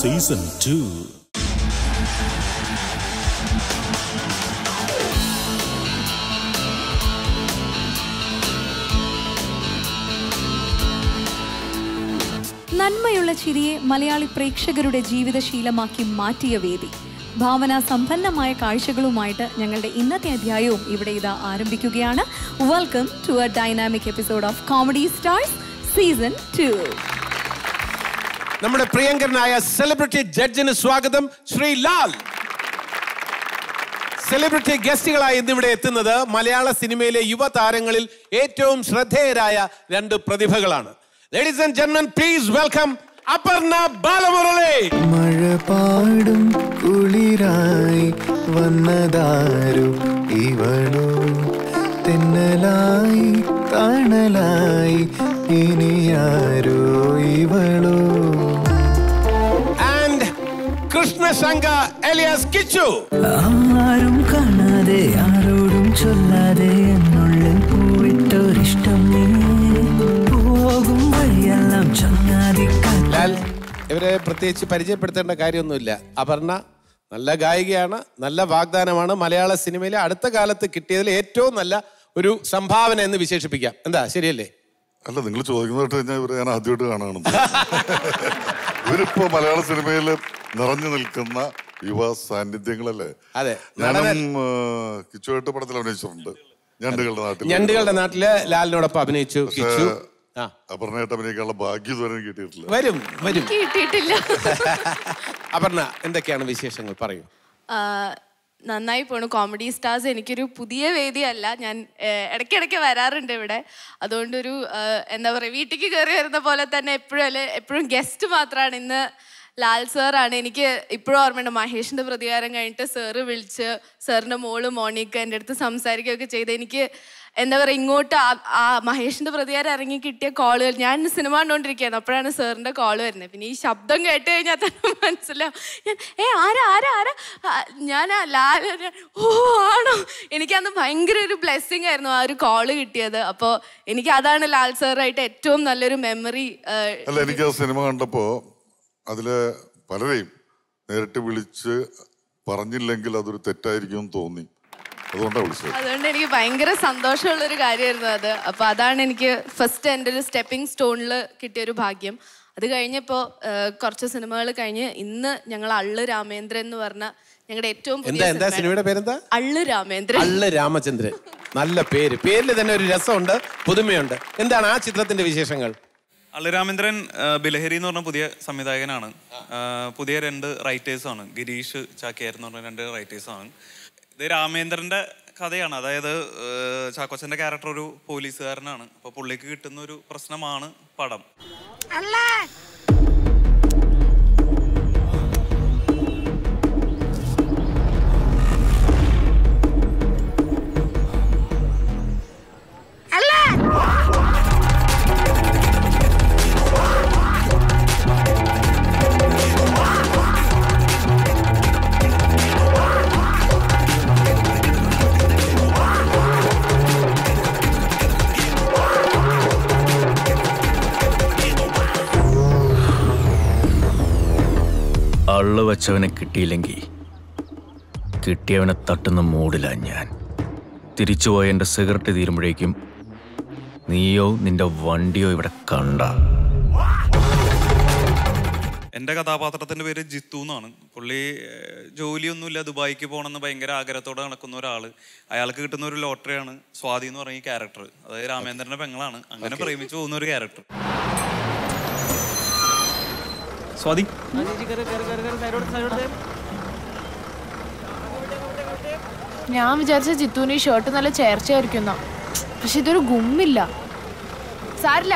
Season two നന്മയുള്ള ചിരിയെ മലയാളി പ്രേക്ഷകരുടെ ജീവിതശീലമാക്കി മാറ്റിയ വേദി ഭാവന സമ്പന്നമായ കാഴ്ചകളുമായിട്ട് ഞങ്ങളുടെ ഇന്നത്തെ അധ്യായവും ഇവിടെ ഇതാ ആരംഭിക്കുകയാണ് welcome to a dynamic episode of comedy stars season two നമ്മുടെ പ്രിയങ്കരനായ സെലിബ്രിറ്റി ജഡ്ജിന് സ്വാഗതം ശ്രീ ലാൽ സെലിബ്രിറ്റി ഗസ്റ്റുകളായി ഇന്നിവിടെ എത്തുന്നത് മലയാള സിനിമയിലെ യുവതാരങ്ങളിൽ ഏറ്റവും ശ്രദ്ധേയരായ രണ്ട് പ്രതിഭകളാണ് ലേഡീസ് ആൻഡ് ജെന്മൻ പ്ലീസ് വെൽക്കം അപർണ ബാലമുരളി മഴ പാടും കുളിരായി വന്നതാരു ഇവളോ തെന്നലായി തണലായി ഇനിയാരോ ഇവളോ ആൻഡ് കൃഷ്ണശങ്കർ എലിയാസ് കിച്ചു ആരും കാണാതെ ആരോടും ചൊല്ലാതെ എന്നുള്ളിൽ പോയിട്ടൊരിഷ്ടം നീ പോകും വഴിയെല്ലാം ചങ്ങാതി ലാൽ ഇവരെ പ്രത്യേകിച്ച് പരിചയപ്പെടുത്തേണ്ട കാര്യമൊന്നുമില്ല അപർണ നല്ല ഗായികയാണ് നല്ല വാഗ്ദാനമാണ് മലയാള സിനിമയിലെ അടുത്ത കാലത്ത് കിട്ടിയതിൽ ഏറ്റവും നല്ല ഒരു സംഭാവന എന്ന് വിശേഷിപ്പിക്കാം എന്താ ശരിയല്ലേ അല്ല നിങ്ങൾ ചോദിക്കുന്നതായിട്ട് കഴിഞ്ഞാൽ ഇവരെ ഞാൻ ആദ്യമായിട്ട് കാണുകയാണ് ഇവരിപ്പോ മലയാള സിനിമയിൽ നിറഞ്ഞു നിൽക്കുന്ന യുവ സാന്നിധ്യങ്ങളല്ലേ അതെ. ഞാനും ആ, കിച്ചുവായിട്ട് പടത്തിൽ അഭിനയിച്ചിട്ടുണ്ട് ഞണ്ടുകളുടെ നാട്ടിൽ ഞണ്ടുകളുടെ നാട്ടില് ലാലിനോടൊപ്പം അഭിനയിച്ചു കിച്ചു ആ അപർണയായിട്ട് അഭിനയിക്കാനുള്ള ഭാഗ്യം ഇതുവരെ എനിക്ക് കിട്ടിയിട്ടില്ല വരും വരും കിട്ടിയിട്ടില്ല അപർണ എന്തൊക്കെയാണ് വിശേഷങ്ങൾ പറയൂ ആ, നന്നായി പോണു കോമഡി സ്റ്റാർസ് എനിക്കൊരു പുതിയ വേദിയല്ല ഞാൻ ഏഹ്, ഇടയ്ക്കിടയ്ക്ക് വരാറുണ്ട് ഇവിടെ അതുകൊണ്ടൊരു ആഹ്, എന്താ പറയുക വീട്ടിലേക്ക് കയറി വരുന്ന പോലെ തന്നെ എപ്പോഴും അല്ലെ എപ്പോഴും ഗസ്റ്റ് മാത്രമാണ് ഇന്ന് ലാൽ സാറാണ് എനിക്ക് ഇപ്പോഴും ഓർമ്മയുണ്ട് മഹേഷിന്റെ പ്രതികാരം കഴിഞ്ഞിട്ട് സാറ് വിളിച്ച് സാറിന്റെ മോള് മോണിക്ക എൻ്റെ അടുത്ത് സംസാരിക്കുകയൊക്കെ ചെയ്ത് എനിക്ക് എന്താ പറയുക ഇങ്ങോട്ട് ആ- ആ മഹേഷിന്റെ പ്രതികാരം ഇറങ്ങി കിട്ടിയ കോളുകൾ ഞാൻ സിനിമ കണ്ടുകൊണ്ടിരിക്കുകയാണ് അപ്പോഴാണ് സാറിന്റെ കോള് വരുന്നത് പിന്നെ ഈ ശബ്ദം കേട്ട് കഴിഞ്ഞാൽ തന്നെ മനസ്സിലാവും ഞാൻ ഏ ആരാ ആരാ ആരാ ആ, ഞാൻ ആ ലാൽ ഞാൻ, ഓ ആണോ എനിക്കന്ന് ഭയങ്കര ഒരു ബ്ലെസ്സിങ് ആയിരുന്നു ആ ഒരു കോള് കിട്ടിയത് അപ്പോൾ എനിക്ക് അതാണ് ലാൽ സാറായിട്ട് ഏറ്റവും നല്ലൊരു മെമ്മറി അല്ല എനിക്ക് ആ സിനിമ കണ്ടപ്പോ അതിലെ പലരെയും നേരിട്ട് വിളിച്ച് പറഞ്ഞില്ലെങ്കിൽ അതൊരു തെറ്റായിരിക്കും എന്ന് തോന്നി അതുകൊണ്ടാണ് വിളിച്ചത് അതുകൊണ്ട് എനിക്ക് ഭയങ്കര സന്തോഷമുള്ള ഒരു കാര്യമായിരുന്നു അത് അപ്പൊ അതാണ് എനിക്ക് ഫസ്റ്റ് എൻ്റെ ഒരു സ്റ്റെപ്പിംഗ് സ്റ്റോണിൽ കിട്ടിയ ഒരു ഭാഗ്യം അത് കഴിഞ്ഞപ്പോൾ കുറച്ച് സിനിമകൾ കഴിഞ്ഞ് ഇന്ന് ഞങ്ങൾ അള്ളു രാമേന്ദ്രൻ എന്ന് പറഞ്ഞ ഞങ്ങളുടെ ഏറ്റവും എന്താ പുതിയ എന്താ സിനിമയാണ്. സിനിമയുടെ പേരെന്താ അള്ളു രാമേന്ദ്രൻ അള്ള് രാമചന്ദ്രൻ നല്ല പേര് പേരിൽ തന്നെ ഒരു രസമുണ്ട് പുതുമയുണ്ട് എന്താണ് ആ ചിത്രത്തിന്റെ വിശേഷങ്ങൾ അള്ളു രാമേന്ദ്രൻ ആ, ബിലഹരി എന്ന് പറഞ്ഞ പുതിയ സംവിധായകനാണ് ആ, പുതിയ രണ്ട് റൈറ്റേഴ്സ് ആണ് ഗിരീഷ് ചാക്യാർ എന്ന് പറഞ്ഞ രണ്ട് റൈറ്റേഴ്സ് ആണ് ഇത് രാമേന്ദ്രന്റെ കഥയാണ് അതായത് ആ, ചാക്കോച്ചന്റെ ക്യാരക്ടർ ഒരു പോലീസുകാരനാണ് അപ്പൊ പുള്ളിക്ക് കിട്ടുന്ന ഒരു പ്രശ്നമാണ് പടം അള്ളു വച്ചവനെ കിട്ടിയില്ലെങ്കിൽ കിട്ടിയവനെ തട്ടുന്ന മൂടില്ല ഞാൻ തിരിച്ചുപോയ എൻ്റെ സിഗരറ്റ് തീരുമ്പോഴേക്കും നീയോ നിന്റെ വണ്ടിയോ ഇവിടെ കണ്ട എൻ്റെ കഥാപാത്രത്തിന്റെ പേര് ജിത്തു എന്നാണ് പുള്ളി ഏഹ്, ജോലിയൊന്നുമില്ല ദുബായിക്ക് പോകണമെന്ന് ഭയങ്കര ആഗ്രഹത്തോടെ നടക്കുന്ന ഒരാള് അയാൾക്ക് കിട്ടുന്ന ഒരു ലോട്ടറിയാണ് സ്വാതി എന്ന് പറഞ്ഞ ഈ ക്യാരക്ടർ അതായത് രാമേന്ദ്രന്റെ പെങ്ങളാണ് അങ്ങനെ പ്രേമിച്ചു പോകുന്ന ഒരു ക്യാരക്ടർ സ്വാതി ഞാൻ വിചാരിച്ച ജിത്തുവിന് ഈ ഷർട്ട് നല്ല ചേർച്ചയായിരിക്കും പക്ഷെ ഇതൊരു ഗുമ്മില്ല സാരില്ല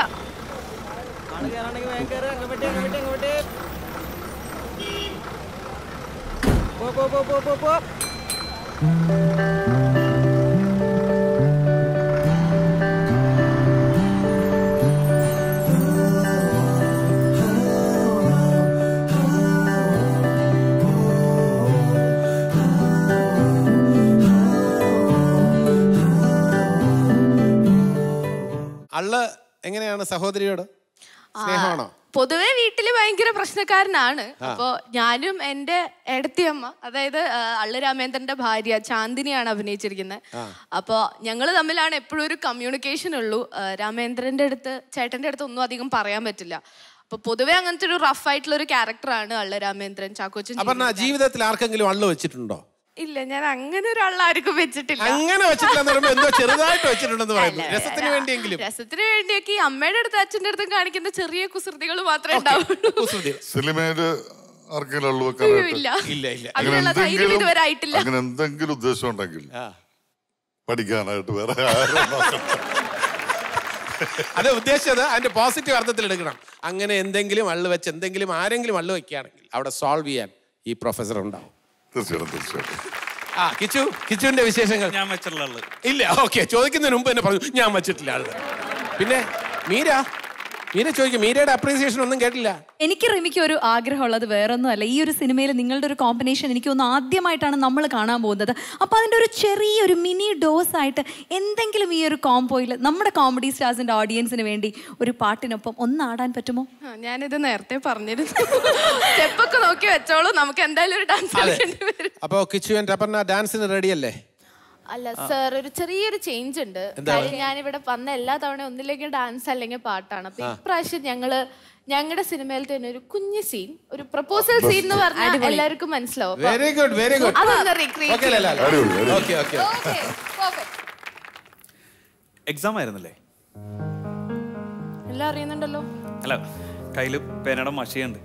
അള്ള് എങ്ങനെയാണ് സഹോദരിയോട് സ്നേഹമാണോ പൊതുവെ വീട്ടില് ഭയങ്കര പ്രശ്നക്കാരനാണ് അപ്പോ ഞാനും എൻ്റെ ഏടത്തിയമ്മ അതായത് ആ, അള്ളു രാമേന്ദ്രന്റെ ഭാര്യ ചാന്ദിനിയാണ് അഭിനയിച്ചിരിക്കുന്നത് അപ്പോ ഞങ്ങൾ തമ്മിലാണ് എപ്പോഴും ഒരു കമ്മ്യൂണിക്കേഷൻ ഉള്ളൂ ആ, രാമേന്ദ്രന്റെ അടുത്ത് ചേട്ടന്റെ അടുത്ത് ഒന്നും അധികം പറയാൻ പറ്റില്ല അപ്പൊ പൊതുവെ അങ്ങനത്തെ ഒരു റഫ് ആയിട്ടുള്ള ഒരു ക്യാരക്ടറാണ് അള്ള രാമേന്ദ്രൻ ചാക്കോച്ചൻ അപർണ ചെയ്യുന്നത്. ജീവിതത്തിൽ ആർക്കെങ്കിലും അള്ളു വെച്ചിട്ടുണ്ടോ ഇല്ല ഞാൻ അങ്ങനെ ഒരാളാർക്കും വെച്ചിട്ടില്ല അങ്ങനെ വെച്ചിട്ടില്ലെന്ന് പറയുമ്പോ എന്തോ ചെറുതായിട്ട് വെച്ചിട്ടുണ്ടെന്ന് പറയുന്നു അല്ല, രസത്തിന് വേണ്ടിയെങ്കിലും രസത്തിന് വേണ്ടിയൊക്കെ ഈ അമ്മയുടെ അടുത്ത് അച്ഛന്റെ അടുത്തും കാണിക്കുന്ന ചെറിയ കുസൃതികൾ മാത്രമേ ഉണ്ടാവുള്ളൂ കുസൃതി. സിനിമയില് ആർക്കെങ്കിലും അള്ളു അയ്യോ, വെക്കാനായിട്ട് ഇല്ല ഇല്ല ഇല്ല അതിനുള്ള ധൈര്യം ഇതുവരെ ആയിട്ടില്ല അങ്ങനെ എന്തെങ്കിലും ഉദ്ദേശം ഉണ്ടെങ്കിൽ ആ. പഠിക്കാനായിട്ട് വേറെ ആരും നോക്കണ്ട. അത് ഉദ്ദേശിച്ചത് അതിന്റെ പോസിറ്റീവ് അർത്ഥത്തിൽ എടുക്കണം അങ്ങനെ എന്തെങ്കിലും അള്ളു വെച്ച് എന്തെങ്കിലും ആരെങ്കിലും അള്ളു വെക്കുകയാണെങ്കിൽ അവിടെ സോൾവ് ചെയ്യാൻ ഈ പ്രൊഫസർ ഉണ്ടാവും തീർച്ചയായിട്ടും തീർച്ചയായിട്ടും ആ കിച്ചു കിച്ചുവിന്റെ വിശേഷങ്ങൾ ഞാൻ വെച്ചിട്ടുള്ള ആള് ഇല്ല ഓക്കെ ചോദിക്കുന്നതിന് മുമ്പ് തന്നെ പറഞ്ഞു ഞാൻ വച്ചിട്ടില്ല ആള് പിന്നെ മീര മീര ചോദിക്കും മീരയുടെ അപ്രീസിയേഷൻ ഒന്നും കേട്ടില്ല എനിക്ക് റിമിക്ക് ഒരു ആഗ്രഹമുള്ളത് വേറൊന്നും അല്ല ഈ ഒരു സിനിമയിൽ നിങ്ങളുടെ ഒരു കോമ്പിനേഷൻ എനിക്ക് തോന്നുന്നു ആദ്യമായിട്ടാണ് നമ്മൾ കാണാൻ പോകുന്നത് അപ്പോൾ അതിൻ്റെ ഒരു ചെറിയൊരു മിനി ഡോസ് ആയിട്ട് എന്തെങ്കിലും ഈ ഒരു കോംബോയിൽ നമ്മുടെ കോമഡി സ്റ്റാർസിന്റെ ഓഡിയൻസിന് വേണ്ടി ഒരു പാട്ടിനൊപ്പം ഒന്ന് ആടാൻ പറ്റുമോ ആ, ഞാനിത് നേരത്തെ പറഞ്ഞിരുന്നു സ്റ്റെപ്പൊക്കെ നോക്കി വെച്ചോളൂ നമുക്ക് എന്തായാലും ഒരു ഡാൻസ് കളിക്കേണ്ടി വരും അപ്പോ കിച്ചു ആൻഡ് അപർണ ഡാൻസിന് റെഡി അല്ലേ അല്ല സർ ഒരു ചെറിയൊരു ചേഞ്ച് ഉണ്ട് കാര്യം ഞാനിവിടെ വന്ന എല്ലാ തവണ ഒന്നില്ലെങ്കിൽ ഡാൻസ് അല്ലെങ്കിൽ പാട്ടാണ് അപ്പൊ ഇപ്രാവശ്യം ഞങ്ങള് ഞങ്ങളുടെ സിനിമയിൽ തന്നെ ഒരു കുഞ്ഞു സീൻ ഒരു പ്രപ്പോസൽ സീൻ എന്ന് പറഞ്ഞാൽ എല്ലാവർക്കും മനസ്സിലാവും അപ്പൊ വെരി ഗുഡ് വെരി ഗുഡ് അതൊന്ന് recreate ഓക്കെ അല്ലേ അടിപൊളി, അടിപൊളി. Okay okay Okay, perfect. Exam ആയിരുന്നല്ലേ എല്ലാം അറിയുന്നുണ്ടല്ലോ അല്ല കയ്യില് പേനയുടെ മഷിയുണ്ട്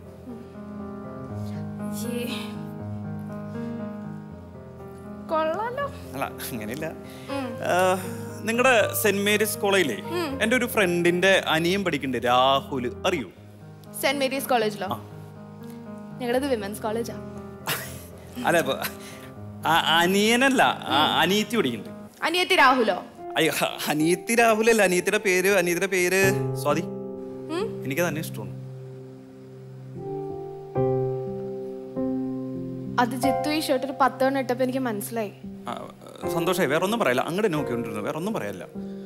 യേ. കൊള്ളാലോ അല്ല അങ്ങനെയില്ല നിങ്ങളുടെ സെന്റ് മേരീസ് കോളേജിലെ എൻ്റെ ഒരു ഫ്രണ്ടിന്റെ അനിയൻ പഠിക്കുന്നുണ്ട് രാഹുൽ അറിയൂ സെന്റ് മേരീസ് കോളേജിലോ ഞങ്ങളത് വിമൻസ് കോളേജാ അല്ല ഇപ്പൊ ആ- അനിയനല്ല ആ അനിയത്തി പഠിക്കുന്നുണ്ട് അനിയത്തി രാഹുലോ അയ്യോ അനിയത്തി രാഹുലല്ല അനിയത്തിയുടെ പേര് അനിയത്തിയുടെ പേര് സ്വാതി എനിക്ക് തന്നെ ഇഷ്ടമാണ് അത് ജിത്തു ഈ ഷർട്ട് ഒരു പത്ത് തവണ ഇട്ടപ്പോ എനിക്ക് മനസ്സിലായി ആ, സന്തോഷായി വേറെ ഒന്നും പറയല്ല അങ്ങോട്ട് നോക്കിക്കൊണ്ടിരുന്നു വേറെ ഒന്നും പറയല്ല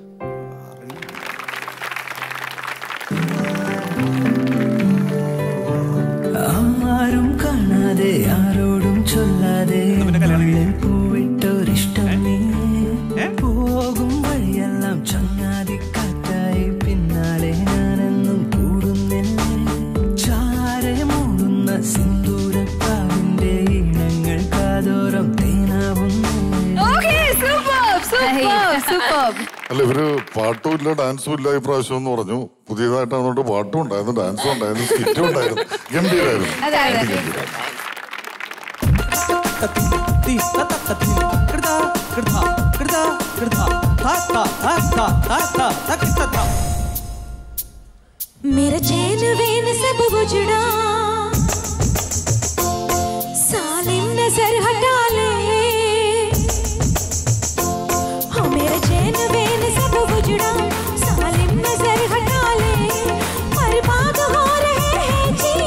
ആരും കാണാതെ ആരോടും ചൊല്ലാതെ പിന്നെ കല്യാണം കഴിഞ്ഞു. പൂവിട്ടൊരിഷ്ടം നീ പോകും വഴിയെല്ലാം ചങ്ങാതി കാറ്റായി പിന്നാലെ ഞാനെന്നും കൂടുന്നില്ലേ ചാരെ മൂടുന്ന സിന്ദൂരത്താവിന്റെ ഇനങ്ങൾ കാതോരം തേനാവുന്നേ അല്ല ഇവര് പാട്ടും ഇല്ല ഡാൻസും ഇല്ല ഈ പ്രാവശ്യം എന്ന് പറഞ്ഞു പുതിയതായിട്ട് അതുകൊണ്ട് പാട്ടും ഉണ്ടായിരുന്നു ഡാൻസും ഉണ്ടായിരുന്നു സ്കിറ്റും ഉണ്ടായിരുന്നു ഗംഭീരായിരുന്നു ഗംഭീരം. मेरा चैन वेन सब उजड़ा सालिम नजर हटा ले हाँ मेरा चैन वेन सब उजड़ा सालिम नजर हटा ले बर्बाद हो रहे हैं जी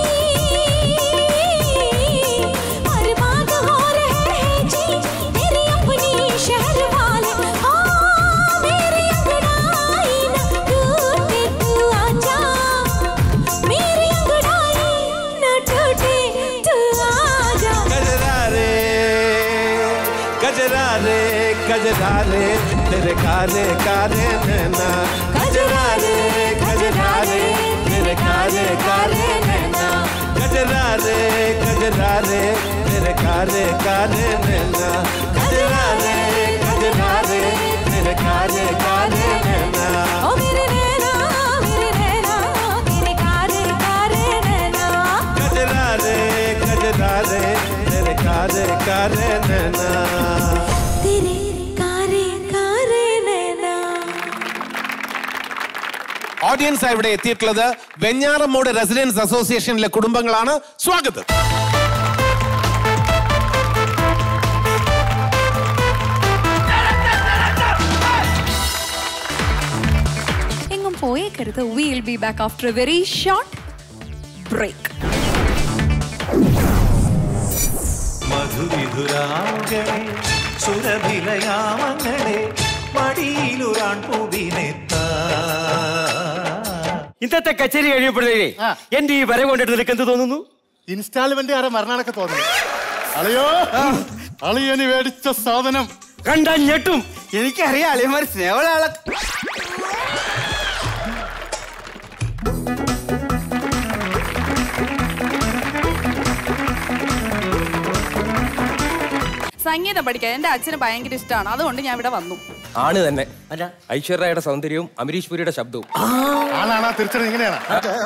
बर्बाद हो रहे हैं जी मेरी अपनी शहर वाले हाँ मेरी अंगड़ाई ना टूटे तू आजा मेरी अंगड़ाई ना टूटे तू आजा गजरा रे गजरा रे गजरा रे तेरे काले काले नैना गजरा रे गजरा रे तेरे काले काले नैना गजरा रे गजरा रे तेरे काले काले नैना गजरा रे गजरा रे तेरे काले काले नैना ओ मेरे नैना मेरे नैना तेरे कारे कारे नैना गजरा रे गजरा रे तेरे काले काले नैना तेरे कारे कारे नैना ഓഡിയൻസ് ഇവിടെ എത്തിയിട്ടുള്ളത് വെഞ്ഞാറമ്മൂട് റെസിഡൻസ് അസോസിയേഷനിലെ കുടുംബങ്ങളാണ് സ്വാഗതം എങ്ങും പോയേക്കരുത് will be back after a very short break മധുവിധുരാങ്ങളെ സുരഭിലയാമങ്ങളെ മടിയിലുറാൻ പൂവിനെത്ത ഇന്നത്തെ കച്ചേരി കഴിയപ്പെടുന്നേ എന്റെ ഈ വര കൊണ്ടിട്ട് നിനക്ക് എന്ത് തോന്നുന്നു ഇൻസ്റ്റാൾമെന്റ് ആരെ മരണാനൊക്കെ തോന്നുന്നു അളിയോ അളിയന് മേടിച്ച സാധനം കണ്ടാ ഞെട്ടും എനിക്കറിയാം അളിയന്മാർ സ്നേഹമുള്ള ആളെ സംഗീതം പഠിക്കാൻ എന്റെ അച്ഛന് ഭയങ്കര ഇഷ്ടമാണ് അതുകൊണ്ട് ഞാൻ ഇവിടെ വന്നു ആണ് തന്നെ ഐശ്വര്യയുടെ സൗന്ദര്യവും അമരീഷ് പുരിയുടെ ശബ്ദവും ആണാണാ തിരിച്ചറിഞ്ഞ ഇങ്ങനെയാണ്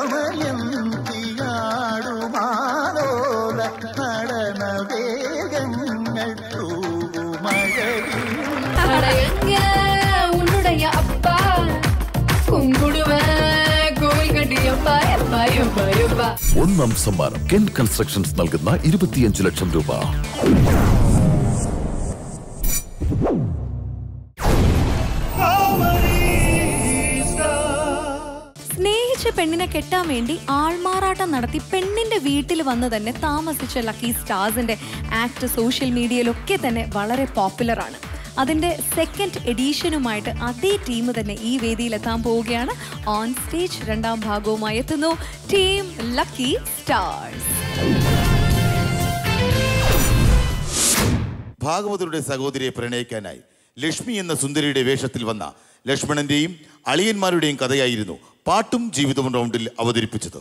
உன்னுடைய அப்பா கும்பிடுவேன் கோவில் கட்டியப்பா எப்பா எப்பா எப்பா ഒന്നാം സമ്മാനം കെൻ കൺസ്ട്രക്ഷൻസ് നൽകുന്ന ഇരുപത്തിയഞ്ച് ലക്ഷം രൂപ സ്നേഹിച്ച പെണ്ണിനെ കെട്ടാൻ വേണ്ടി ആൾമാറാട്ടം നടത്തി പെണ്ണിന്റെ വീട്ടിൽ വന്ന് തന്നെ താമസിച്ച ലക്കി സ്റ്റാർസിന്റെ ആക്ട് സോഷ്യൽ മീഡിയയിലൊക്കെ തന്നെ വളരെ പോപ്പുലർ ആണ് അതിന്റെ സെക്കൻഡ് എഡീഷനുമായിട്ട് അതേ ടീം തന്നെ ഈ വേദിയിൽ എത്താൻ പോവുകയാണ് ഓൺ സ്റ്റേജ് രണ്ടാം ഭാഗവുമായി എത്തുന്നു ടീം ലക്കി സ്റ്റാർസ് ഭാഗവതരുടെ സഹോദരിയെ പ്രണയിക്കാനായി ലക്ഷ്മി എന്ന സുന്ദരിയുടെ വേഷത്തിൽ വന്ന ലക്ഷ്മണന്റെയും അളിയന്മാരുടെയും കഥയായിരുന്നു പാട്ടും ജീവിതവും റൗണ്ടിൽ അവതരിപ്പിച്ചത്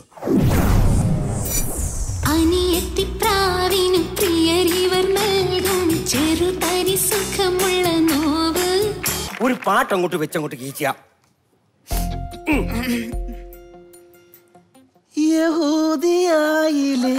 അനിയത്തിപ്രാവിനു പ്രിയരിവർ നൽകും ചെറുതരി സുഖമുള്ള നോവ് ഒരു പാട്ട് അങ്ങോട്ട് വെച്ചങ്ങോട്ട് കീച്ച യഹൂദിയായിലെ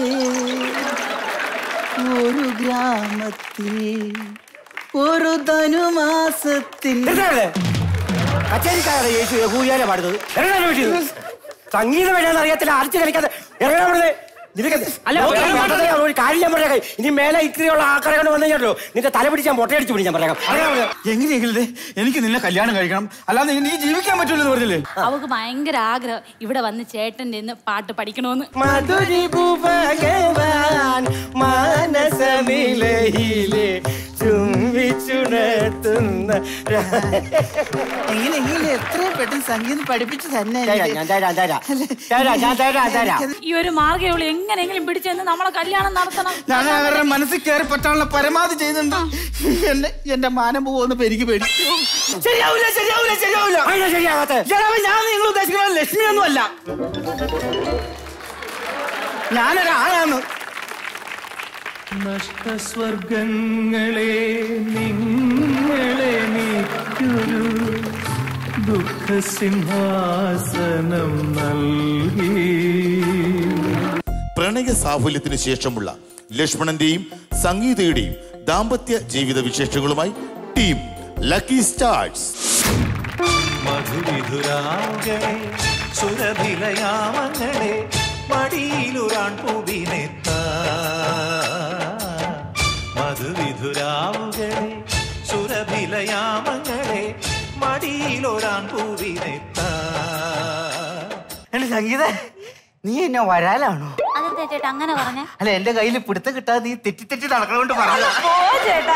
ഒരു ഗ്രാമത്തിൽ ഒരു ധനുമാസത്തിൽ കച്ചേരിക്കാരാണ് യേശു യഹൂദിയാനെ പാടുന്നത് ഇറങ്ങാൻ വീട്ടിൽ നിന്ന്. സംഗീതം എഴുതാൻ അറിയത്തില്ല അരച്ച് കളിക്കാതെ ഇറങ്ങാൻ വിടുന്നത് നിനക്ക് അല്ല, നോക്കി വേറെ പാട്ടത്തെ ഒരു കാര്യം ഞാൻ പറഞ്ഞേക്കാം ഇനി മേലെ ഇത്രയുള്ള ആൾക്കാരെ കൊണ്ട് വന്നു കഴിഞ്ഞല്ലോ നിന്റെ തല പിടിച്ച് ഞാൻ പൊട്ടയടിച്ച് പിടി ഞാൻ പറയാം എങ്ങനെയെങ്കിലും ദേ, എനിക്ക് നിന്നെ കല്യാണം കഴിക്കണം അല്ലാതെ എനിക്ക് ജീവിക്കാൻ പറ്റൂലെന്ന് പറഞ്ഞില്ലേ അവക്ക് ഭയങ്കര ആഗ്രഹം ഇവിടെ വന്ന് ചേട്ടൻ്റെ നിന്ന് പാട്ട് പഠിക്കണമെന്ന് മധുരി ഭഗവാൻ മാനസനിലയിലെ ചുംബിച്ചുണർത്തുന്ന എങ്ങനെയെങ്കിലും എത്രയും പെട്ടെന്ന് സംഗീതം പഠിപ്പിച്ചു തന്നെ തരാം, ഞാൻ തരാം, തരാം. തരാം, ഞാൻ തരാം, തരാം. ഈ ഒരു മാർഗ്ഗമുള്ളൂ എങ്ങനെയെങ്കിലും പിടിച്ചെന്ന് നമ്മളെ കല്യാണം നടത്തണം ഞാൻ അവരുടെ മനസ്സിൽ കയറി പറ്റാനുള്ള പരമാവധി ചെയ്യുന്നുണ്ട് എന്നെ എന്റെ മാനം പോകുന്ന എനിക്ക് പേടി ശരിയാവില്ല ശരിയാവില്ല ശരിയാവില്ല അതിനാ ശരിയാകാത്തെ? ശരിയാവില്ല. ഞാൻ നിങ്ങൾ ഉദ്ദേശിക്കുന്ന ലക്ഷ്മി ഒന്നും അല്ല ഞാനൊരാളാണ് നഷ്ടസ്വർഗങ്ങളെ നിങ്ങളെ നീക്കൊരു ദുഃഖസിംഹാസനം നൽകി പ്രണയ സാഫല്യത്തിനു ശേഷമുള്ള ലക്ഷ്മണന്റെയും സംഗീതയുടെയും ദാമ്പത്യ ജീവിത വിശേഷങ്ങളുമായി ടീം ലക്കി സ്റ്റാർസ് മധുവിധുരാങ്ങളെ സുരഭിലയാമങ്ങളെ മടിയിലുറാൻ പൂവിനെത്ത മധുവിധുരാവുകളെ സുരഭിലയാമങ്ങളെ മടിയിലൊരാൻ പൂവിനെത്ത എന്റെ സംഗീത നീ എന്നെ വരാലാണോ അതെന്താ ചേട്ടാ അങ്ങനെ പറഞ്ഞ അല്ല എന്റെ കയ്യിൽ പിടുത്തം കിട്ടാതെ നീ തെറ്റി തെറ്റി നടക്കണോണ്ട് പറഞ്ഞ ചേട്ടാ